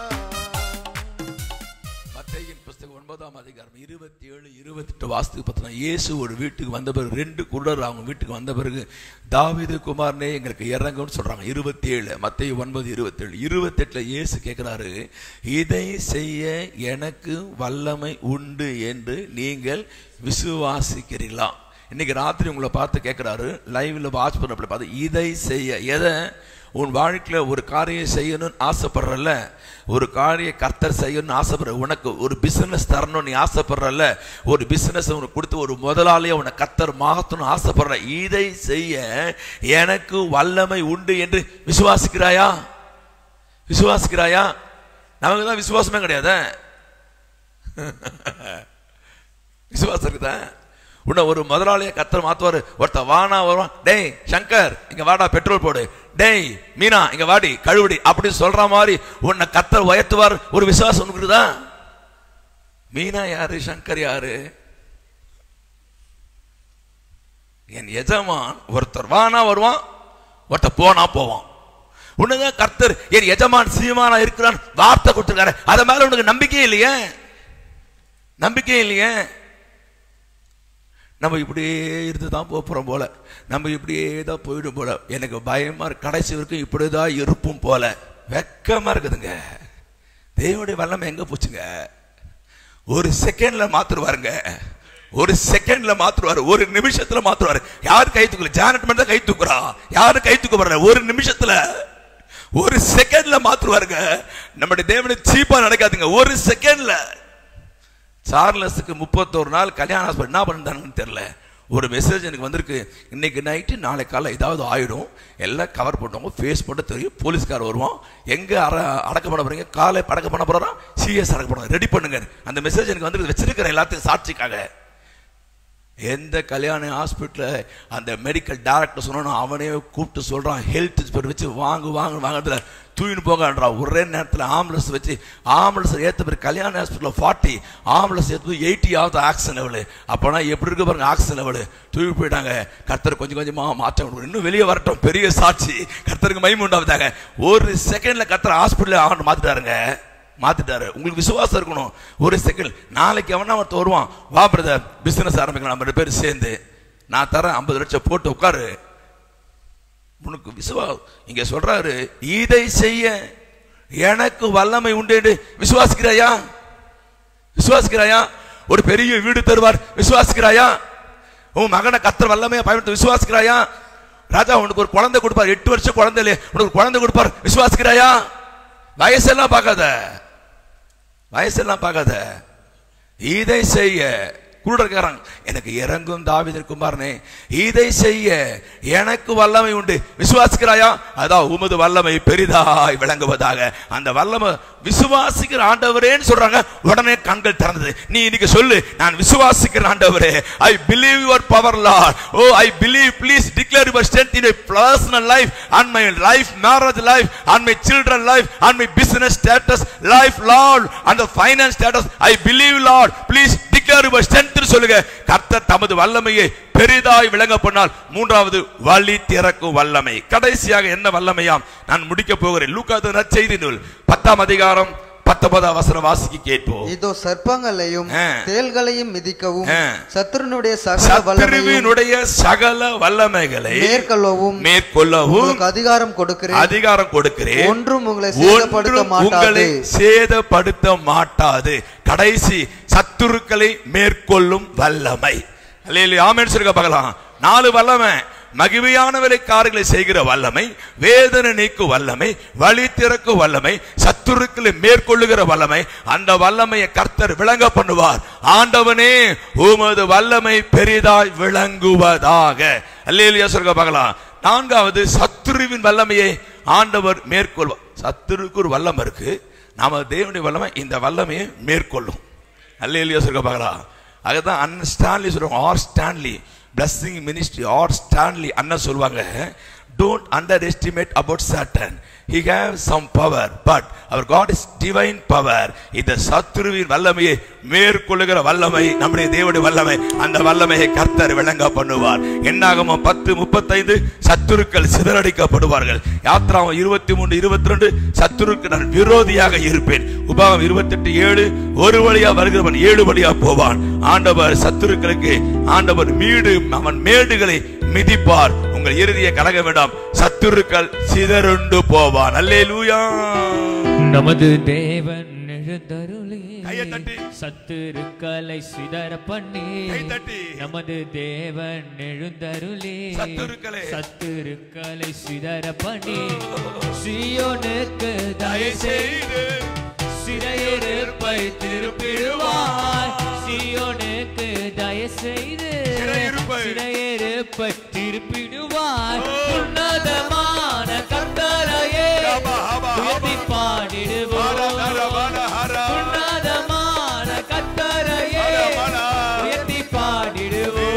மத்தேயின் புஸ்தகம் ஒன்பதாம் அதிகாரம் இருபத்தி ஏழு இருபத்தி எட்டு வாஸ்துக்கு பார்த்தோம்னா இயேசு ஒரு வீட்டுக்கு வந்த பிறகு ரெண்டு குருடர் அவங்க வீட்டுக்கு வந்த பிறகு தாவீது குமாரனே எங்களுக்கு இறங்கும்னு சொல்றாங்க இருபத்தி ஏழு மத்திய ஒன்பது இருபத்தி ஏழு இருபத்தி எட்டுல இயேசு கேட்கிறாரு இதை செய்ய எனக்கு வல்லமை உண்டு என்று நீங்கள் விசுவாசிக்கிறீர்களா இன்னைக்கு ராத்திரி உங்களை பார்த்து கேட்கிறாரு லைவ்ல வாட்ச் பண்ண பார்த்து இதை செய்ய எதை உன் வாழ்க்கையில ஒரு காரியம் செய்யணும்னு ஆசைப்படுறல ஒரு காரிய கர்த்தர் செய்யணும்னு ஆசைப்படுற உனக்கு ஒரு பிசினஸ் தரணும்னு நீ ஆசைப்படுறல ஒரு பிசினஸ் உனக்கு கொடுத்து ஒரு முதலாளியை உனக்கு கர்த்தர் மாத்தணும்னு ஆசைப்படுற இதை செய்ய எனக்கு வல்லமை உண்டு என்று விசுவாசிக்கிறாயா விசுவாசிக்கிறாயா நமக்கு தான் விசுவாசமே கிடையாது விசுவாசம் இருக்குதா உன்னை ஒரு முதலாளியை கத்தர் மாத்துவாரு ஒருத்தன் வானா வருவான் டேய் சங்கர் இங்க வாடா பெட்ரோல் போடு டேய் மீனா இங்க வாடி கழுவுடி அப்படி சொல்ற மாதிரி உன்னை கத்தர் உயர்த்துவார் ஒரு விசுவாசம் உனக்கு இருக்குதா மீனா யாரு சங்கர் யாரு என் எஜமான் ஒருத்தர் வானா வருவான் ஒருத்தர் போனா போவான் உன்னதான் கர்த்தர் என் எஜமான் சீமானா இருக்கிறான் வார்த்தை கொடுத்துருக்காரு அத மேல உனக்கு நம்பிக்கையே இல்லையே நம்பிக்கை இல்லையே நம்ம இப்படியே இருந்து தான் போகிறோம் போல நம்ம இப்படியே தான் போயிடும் போல எனக்கு பயமா இருக்கு கடைசி வரைக்கும் இப்படிதான் இருப்பும் போல வெக்கமா இருக்குதுங்க தேவனுடைய வல்லமை எங்க போச்சுங்க ஒரு செகண்ட்ல மாத்துருவாருங்க ஒரு செகண்ட்ல மாத்துருவாரு ஒரு நிமிஷத்துல மாத்துருவாரு யார் கை தூக்கல ஜானட் மட்டும் தான் கை தூக்குறா யாரு கை தூக்க போற ஒரு நிமிஷத்துல ஒரு செகண்ட்ல மாத்துருவாருங்க நம்முடைய தேவனை சீப்பா நடக்காதுங்க ஒரு செகண்ட்ல சார்லஸுக்கு முப்பத்தோரு நாள் கல்யாண ஹாஸ்பிட்டல் என்ன பண்ணிட்டாங்கன்னு தெரியல ஒரு மெசேஜ் எனக்கு வந்திருக்கு இன்னைக்கு நைட்டு நாளை காலை ஏதாவது ஆயிடும் எல்லாம் கவர் பண்ணுவாங்க ஃபேஸ் போட்டு தெரியும் போலீஸ்கார் வருவான் எங்க அற அடக்க பண்ண போறீங்க காலை அடக்க பண்ண போறோம் சிஎஸ் அடக்க பண்ண ரெடி பண்ணுங்க அந்த மெசேஜ் எனக்கு வந்து வச்சிருக்கிறேன் எல்லாத்தையும் சாட்சிக்காக எந்த கல்யாண ஹாஸ்பிட்டலில் அந்த மெடிக்கல் டைரக்டர் சொன்னா அவனே கூப்பிட்டு சொல்றான் ஹெல்த் வச்சு வாங்கு வாங்க வாங்கறதுல தூயின்னு போங்கன்றா ஒரே நேரத்தில் ஆம்புலன்ஸ் வச்சு ஆம்புலன்ஸ் ஏற்ற பிறகு கல்யாண ஹாஸ்பிட்டலில் ஃபார்ட்டி ஆம்புலன்ஸ் ஏற்று எயிட்டி ஆகுது ஆக்சிஜன் லெவலு அப்போனா எப்படி இருக்கு பாருங்க ஆக்சிஜன் லெவலு தூக்கி போயிட்டாங்க கர்த்தர் கொஞ்சம் கொஞ்சமாக மாற்றம் கொடுக்கணும். இன்னும் வெளியே வரட்டும் பெரிய சாட்சி கர்த்தருக்கு மகிமை உண்டாவதாங்க ஒரு செகண்ட்ல கர்த்தர் ஹாஸ்பிட்டல் ஆகணும் மாத்திட்டாருங்க மாத்திட்டாரு உங்களுக்கு விசுவாசம் இருக்கணும் ஒரு செகண்ட் நாளைக்கு அவனா ஒருத்தன் வருவான் வா பிரதர் பிசினஸ் ஆரம்பிக்கலாம் நம்ம ரெண்டு பேரும் சேர்ந்து நான் தரேன் ஐம்பது லட்சம் போட்டு உட்காரு உனக்கு விசுவா இங்க சொல்றாரு இதை செய்ய எனக்கு வல்லமை உண்டு என்று விசுவாசிக்கிறாயா விசுவாசிக்கிறாயா ஒரு பெரிய வீடு தருவார் விசுவாசிக்கிறாயா உன் மகனை கத்தர் வல்லமையா பயன்படுத்த விசுவாசிக்கிறாயா ராஜா உனக்கு ஒரு குழந்தை கொடுப்பார் எட்டு வருஷம் குழந்தை இல்லையே உனக்கு ஒரு குழந்தை கொடுப்பார் விசுவாசிக்கிறாயா வயசெல்லாம் பார்க்காத வயசெல்லாம் பார்க்காத இதை செய்ய கூட இருக்கிறாங்க எனக்கு இறங்கும் தாவிதர் குமாரனே இதை செய்ய எனக்கு வல்லமை உண்டு விசுவாசிக்கிறாயா அதான் உமது வல்லமை பெரிதாய் விளங்குவதாக அந்த வல்லமை விசுவாசிக்கிற ஆண்டவரேன்னு சொல்றாங்க உடனே கண்கள் திறந்தது நீ இன்னைக்கு சொல்லு நான் விசுவாசிக்கிற ஆண்டவரே I believe your power Lord oh I believe please declare your strength in my personal life and my life marriage life and my children life and my business status life Lord and finance status I believe Lord please declare your strength சொல்லுங்க கர்த்தர் தமது வல்லமையை பெரிதாய் விளங்க பண்ணால் மூன்றாவது வழி திறக்கும் வல்லமை கடைசியாக என்ன வல்லமையாம் நான் முடிக்க போகிறேன் லூக்காது நற்செய்தி நூல் பத்தாம் அதிகாரம் பத்தொன்பதாம் வசனம் வாசிக்க கேட்போம் இதோ சர்ப்பங்களையும் ஆ. தேள்களையும் மிதிக்கவும் ஆ. சத்துருனுடைய சகல வல்லமையும் சத்துருவினுடைய சகல வல்லமைகளை மேற்கொள்ளவும் மேற்கொள்ளவும் உங்களுக்கு அதிகாரம் கொடுக்கிறேன் அதிகாரம் கொடுக்கிறேன் ஒன்றும் உங்களை சேதப்படுத்த ஒன்றும் உங்களை மாட்டாது சேதப்படுத்த மாட்டாது கடைசி சத்துருக்களை மேற்கொள்ளும் வல்லமை அல்லேலூயா ஆமென் சொல்லுங்க பார்க்கலாம் நாலு வல்லமை மகிமையானவரை காரியங்களை செய்கிற வல்லமை வேதனை நீக்கும் வல்லமை வழி திறக்கும் வல்லமை சத்துருக்களை மேற்கொள்ளுகிற வல்லமை அந்த வல்லமையை கர்த்தர் விளங்க பண்ணுவார் ஆண்டவனே உமது வல்லமை பெரிதாய் விளங்குவதாக அல்லேலியா சொல்லுங்க பார்க்கலாம் நான்காவது சத்துருவின் வல்லமையை ஆண்டவர் மேற்கொள்வார் சத்துருக்கு ஒரு வல்லம் இருக்கு நாம தேவனுடைய வல்லமை இந்த வல்லமையை மேற்கொள்ளும் அல்லேலியா சொல்லுங்க பார்க்கலாம் அதுதான் அண்ணன் ஸ்டான்லி சொல்லுவாங்க R Stanley blessing ministry R Stanley அண்ணன் சொல்லுவாங்க don't underestimate about Satan he have some power but our God is divine power இந்த சத்துருவின் வல்லமையை மேற்கொள்ளுகிற வல்லமை நம்முடைய தேவனுடைய வல்லமை அந்த வல்லமையை கர்த்தர் விளங்க பண்ணுவார் என்னாகமோ பத்து முப்பத்தைந்து சத்துருக்கள் சிதறடிக்கப்படுவார்கள் யாத்ராமம் இருபத்தி மூணு இருபத்தி ரெண்டு சத்துருக்கு நான் விரோதியாக இருப்பேன் உபாகம் இருபத்தெட்டு ஏழு ஒரு வழியா வருகிறவன் ஏழு வழியா போவான் ஆண்டவர் சத்துருக்களுக்கு ஆண்டவர் மீடு அவன் மேடுகளை மிதிப்பார் உங்கள் இறுதியை கலக வேண்டாம் சத்துருக்கள் சிதறுண்டு போவான் அல்லேலூயா நமது தேவன் எழுந்தருளி கையை தட்டி. சத்துருக்களை சிதற பண்ணி கை தட்டி. நமது தேவன் எழுந்தருளி சத்துருக்களை. சத்துருக்களை சிதற பண்ணி சியோனுக்கு தயை செய்து சிறையிருப்பை திருப்பிடுவார் சியோனுக்கு தயை செய்து சிறையிருப்பை. சிறையிருப்பை திருப்பிடுவார் உன்னதமான கர்த்தரையே ஹபா, ஹபா, உயர்த்தி ஹபா. பாடிடுவோம் ஹர, ஹர, ஹர. உன்னதமான கர்த்தரையே ஹர, ஹர. உயர்த்தி பாடிடுவோம்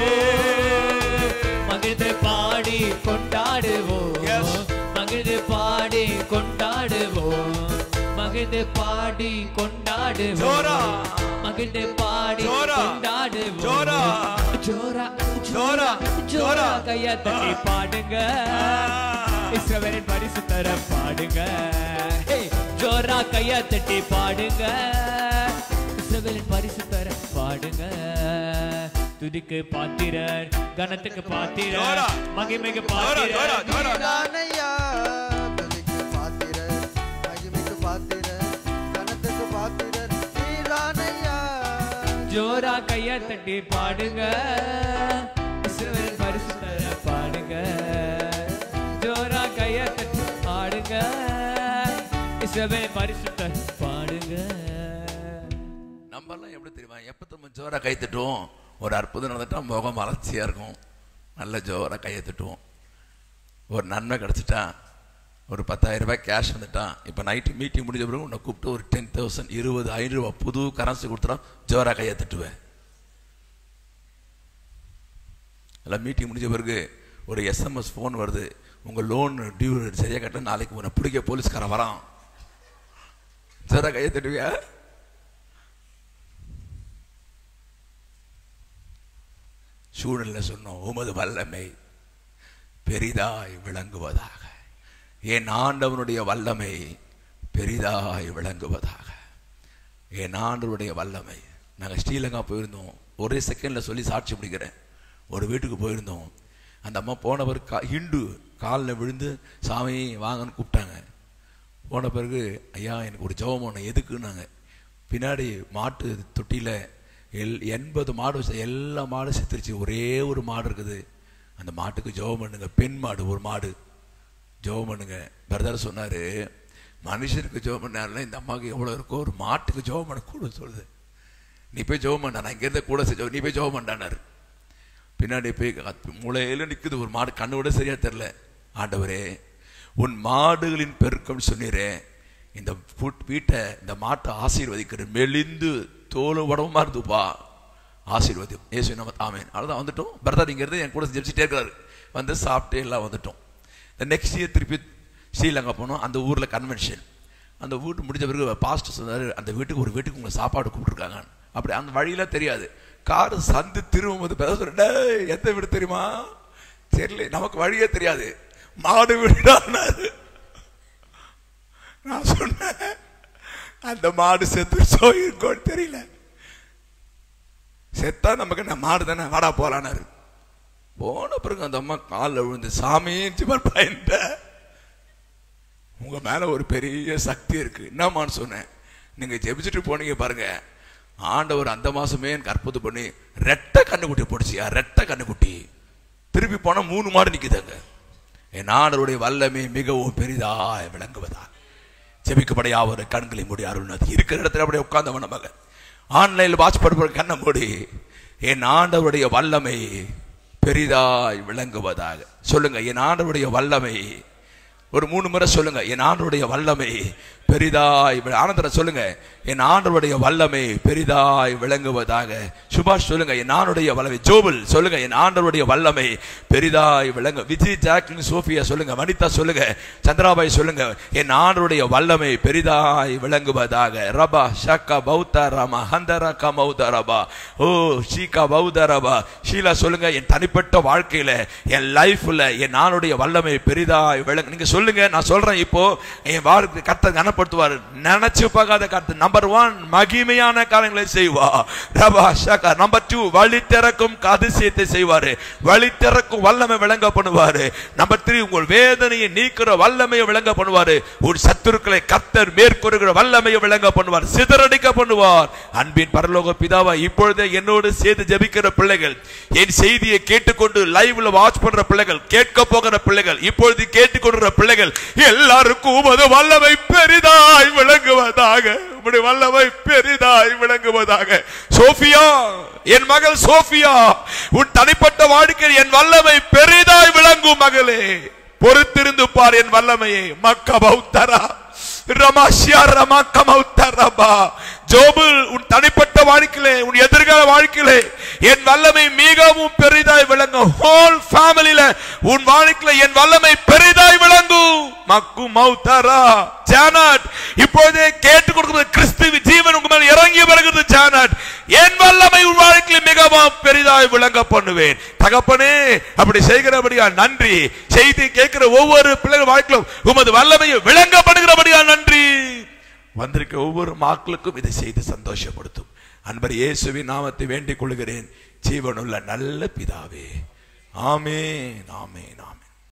மகிழ்ந்து பாடி கொண்டாடுவோம் Yes. மகிழ்ந்து பாடி கொண்டாடுவோம் மகிழ்ந்து பாடி கொண்டாடுவோம் ஜோரா. மகிழ்ந்து பாடி ஜோரா. கொண்டாடுவோம் ஜோரா. ஜோரா ஜோரா. ஜோரா ஜோரா. கையா தட்டி பாடுங்க இஸ்ரவேலின் பரிசுத்தர பாடுங்க ஹே, ஜோரா கையா தட்டி பாடுங்க இஸ்ரவேலின் பரிசுத்தர பாடுங்க துதிக்கு பாத்திரர் கனத்துக்கு ஜோரா. பாத்திரர் மகிமைக்கு ஜோரா, ஜோரா, பாத்திரர் ஜோரா. நீதானையா, துதிக்கு பாத்திரர், மகிமைக்கு பாத்திரர், கனத்துக்கு பாத்திரர், நீதானையா. ஜோரா கைய தட்டி பாடுங்க இஸ்ரவேலின் பரிசுத்தர பாடுங்க ஜோரா கைய தட்டி பாடுங்க இஸ்ரவேலின் பரிசுத்தர் பாடுங்க நம்ம எல்லாம் எப்படி தெரியுமா எப்ப நம்ம ஜோரா கை தட்டுவோம் ஒரு அற்புதம் நடந்துட்டா முகம் அலர்ச்சியா இருக்கும் நல்ல ஜோரா கையை தட்டுவோம் ஒரு நன்மை கிடைச்சிட்டா ஒரு பத்தாயிரம் ரூபாய் கேஷ் வந்துட்டான் இப்போ நைட்டு மீட்டிங் முடிஞ்ச பிறகு உன்னை கூப்பிட்டு ஒரு டென் தௌசண்ட் இருபது ஐநூறுரூவா புது கரன்சி கொடுத்துட்டா ஜோரா கையை தட்டுவேன் எல்லாம் மீட்டிங் முடிஞ்ச பிறகு ஒரு எஸ்எம்எஸ் ஃபோன் வருது உங்கள் லோன் டியூ சரியாக கட்ட நாளைக்கு உன்னை பிடிக்க போலீஸ்காரன் வரான் ஜோரா கையை தட்டுவியா சூழ்நிலை சொன்னோம் உமது வல்லமை பெரிதாய் விளங்குவதாக என் ஆண்டவனுடைய வல்லமை பெரிதாய் விளங்குவதாக என் ஆண்டவருடைய வல்லமை நாங்கள் ஸ்ரீலங்கா போயிருந்தோம் ஒரே செகண்டில் சொல்லி சாட்சி முடிக்கிறேன் ஒரு வீட்டுக்கு போயிருந்தோம் அந்த அம்மா போனவர் கா ஹிண்டு காலில் விழுந்து சாமி வாங்கன்னு கூப்பிட்டாங்க போன பிறகு ஐயா எனக்கு ஒரு ஜெபம் ஒன்று எதுக்குன்னாங்க பின்னாடி மாட்டு தொட்டியில் எல் எண்பது மாடு வச்சு எல்லா மாடும் செத்துருச்சு ஒரே ஒரு மாடு இருக்குது அந்த மாட்டுக்கு ஜெபம் பண்ணுங்க பெண் மாடு ஒரு மாடு ஜெபம் பண்ணுங்க பிரதர் சொன்னாரு மனுஷனுக்கு ஜெபம் பண்ணாருல இந்த அம்மாவுக்கு எவ்வளோ இருக்கோ ஒரு மாட்டுக்கு ஜெபம் பண்ண கூட சொல்லுது நீ போய் ஜெபம் பண்ண நான் இங்கேருந்து கூட செஞ்ச நீ போய் ஜெபம் பண்ணானாரு பின்னாடி போய் கத்- மூலையில நிக்குது ஒரு மாடு கண்ணு விட சரியா தெரியல ஆண்டவரே உன் மாடுகளின் பெருக்கம் சொன்னீரே இந்த புட்- வீட்டை இந்த மாட்டை ஆசீர்வதிக்கிற மெலிந்து தோல் உடம்புமா இருந்துப்பா ஆசீர்வதி இயேசு நம்ம ஆமேன் அவ்வளோதான் வந்துட்டோம் பிரதர் இங்கிறது என் கூட ஜெபிச்சுட்டே இருக்கிறாரு வந்து சாப்பிட்டு எல்லாம் வந்துட்டோம் இந்த நெக்ஸ்ட் இயர் திருப்பி ஸ்ரீலங்கா போனோம் அந்த ஊரில் கன்வென்ஷன் அந்த வீட்டு முடிஞ்ச பிறகு பாஸ்டர் சொன்னார் அந்த வீட்டுக்கு ஒரு வீட்டுக்கு உங்களை சாப்பாடு கூப்பிட்டுருக்காங்க அப்படி அந்த வழியில தெரியாது கார் சந்து திரும்பும் போது பேச சொல்றேன், "டேய், எந்த வீடு தெரியுமா தெரியல நமக்கு வழியே தெரியாது மாடு வீடுடான்னாரு நான் சொன்னேன் அந்த மாடு செத்துருச்சோ இருக்கோன்னு தெரியல செத்தா நமக்கு என்ன மாடு தானே வாடா போலானாரு போன பிறகு அந்த அம்மா காலில் விழுந்து சாமின்னு பயந்த உங்க மேல ஒரு பெரிய சக்தி இருக்கு என்னம்மான்னு சொன்னேன் நீங்க ஜெபிச்சுட்டு போனீங்க பாருங்க ஆண்டவர் அந்த மாசமே எனக்கு அற்புதம் பண்ணி ரெட்டை கண்ணுக்குட்டி போடுச்சியா ரெட்டை கண்ணுக்குட்டி திருப்பி போனா மூணு மாடு நிக்குதுங்க என் ஆண்டவருடைய வல்லமை மிகவும் பெரிதாய் விளங்குவதா ஜெபிக்கப்படைய அவர் கண்களை மூடி அருள்னது இருக்கிற இடத்துல அப்படியே உட்கார்ந்தவன் நமக்கு ஆன்லைனில் வாட்ச் பண்ணுற கண்ணை மூடி என் ஆண்டவருடைய வல்லமை பெரிதாய் விளங்குவதாக சொல்லுங்க என் ஆண்டவருடைய வல்லமை ஒரு மூணு முறை சொல்லுங்க என் ஆண்டவருடைய வல்லமை பெரிதாய் வி- ஆனந்தர சொல்லுங்க என் ஆண்டவருடைய வல்லமை பெரிதாய் விளங்குவதாக சுபாஷ் சொல்லுங்க என் ஆண்டுடைய வல்லமை ஜோபல் சொல்லுங்க என் ஆண்டவருடைய வல்லமை பெரிதாய் விளங்க விஜய் ஜாக்லின் சோஃபியா சொல்லுங்க வனிதா சொல்லுங்க சந்திராபாய் சொல்லுங்க என் ஆண்டவருடைய வல்லமை பெரிதாய் விளங்குவதாக ரபா ஷக்கா பௌத்த ரமா ஹந்தர கமௌத ரபா ஓ ஷீகா பௌத ரபா ஷீலா சொல்லுங்க என் தனிப்பட்ட வாழ்க்கையில என் லைஃப்ல என் ஆணுடைய வல்லமை பெரிதாய் விளங்கு நீங்க சொல்லுங்க நான் சொல்றேன் இப்போ என் வாழ்க்கை கத்த கனப்படுத்துவார் நினைச்சு பார்க்காத கருத்து நம்பர் ஒன் மகிமையான காரியங்களை செய்வா ரபா ஷக்கா நம்பர் டூ வழி திறக்கும் அதிசயத்தை செய்வாரு வழி திறக்கும் வல்லமை விளங்க பண்ணுவாரு நம்பர் த்ரீ உங்கள் வேதனையை நீக்கிற வல்லமையை விளங்க பண்ணுவாரு உன் சத்துருக்களை கத்தர் மேற்கொள்கிற வல்லமையை விளங்க பண்ணுவார் சிதறடிக்க பண்ணுவார் அன்பின் பரலோக பிதாவா இப்பொழுதே என்னோடு சேர்த்து ஜெபிக்கிற பிள்ளைகள் என் செய்தியை கேட்டுக்கொண்டு லைவ்ல வாட்ச் பண்ற பிள்ளைகள் கேட்க போகிற பிள்ளைகள் இப்பொழுது கேட்டுக்கொண்டிருக்கிற பிள்ளைகள் எல்லாருக்கும் உமது வல்லமை பெரிதாய் விளங்குவதாக உம்முடைய வல்லமை பெரிதாய் விளங்குவதாக சோஃபியா என் மகள் சோஃபியா உன் தனிப்பட்ட வாழ்க்கையில் என் வல்லமை பெரிதாய் விளங்கும் மகளே பொறுத்திருந்து பார் என் வல்லமையை மக்க பௌத்தரா ரமாஷியா ரமா கமௌத்தரபா ஜோபுல் உன் தனிப்பட்ட வாழ்க்கையிலே உன் எதிர்கால வாழ்க்கையிலே என் வல்லமை மிகவும் பெரிதாய் விளங்கும் ஹோல் ஃபேமிலில உன் வாழ்க்கையில என் வல்லமை பெரிதாய் விளங்கும் மக்கு மௌத்தரா ஜானாட் இப்போதே கேட்டு கொடுக்கிறது கிறிஸ்துவ ஜீவன் உங்க மேல் இறங்கி வருகிறது ஜானாட் என் வல்லமை உன் வாழ்க்கையில மிகவும் பெரிதாய் விளங்க பண்ணுவேன் தகப்பனே அப்படி செய்கிறபடியா நன்றி செய்தி கேட்கிற ஒவ்வொரு பிள்ளைகள் வாழ்க்கையிலும் உமது வல்லமையை விளங்கப்படுகிறபடியா நன்றி வந்திருக்க ஒவ்வொரு மக்களுக்கும் இதை செய்து சந்தோஷப்படுத்தும் அன்பர் இயேசுவின் நாமத்தை வேண்டிக் கொள்கிறேன் ஜீவனுள்ள நல்ல பிதாவே ஆமென் ஆமென் ஆமென்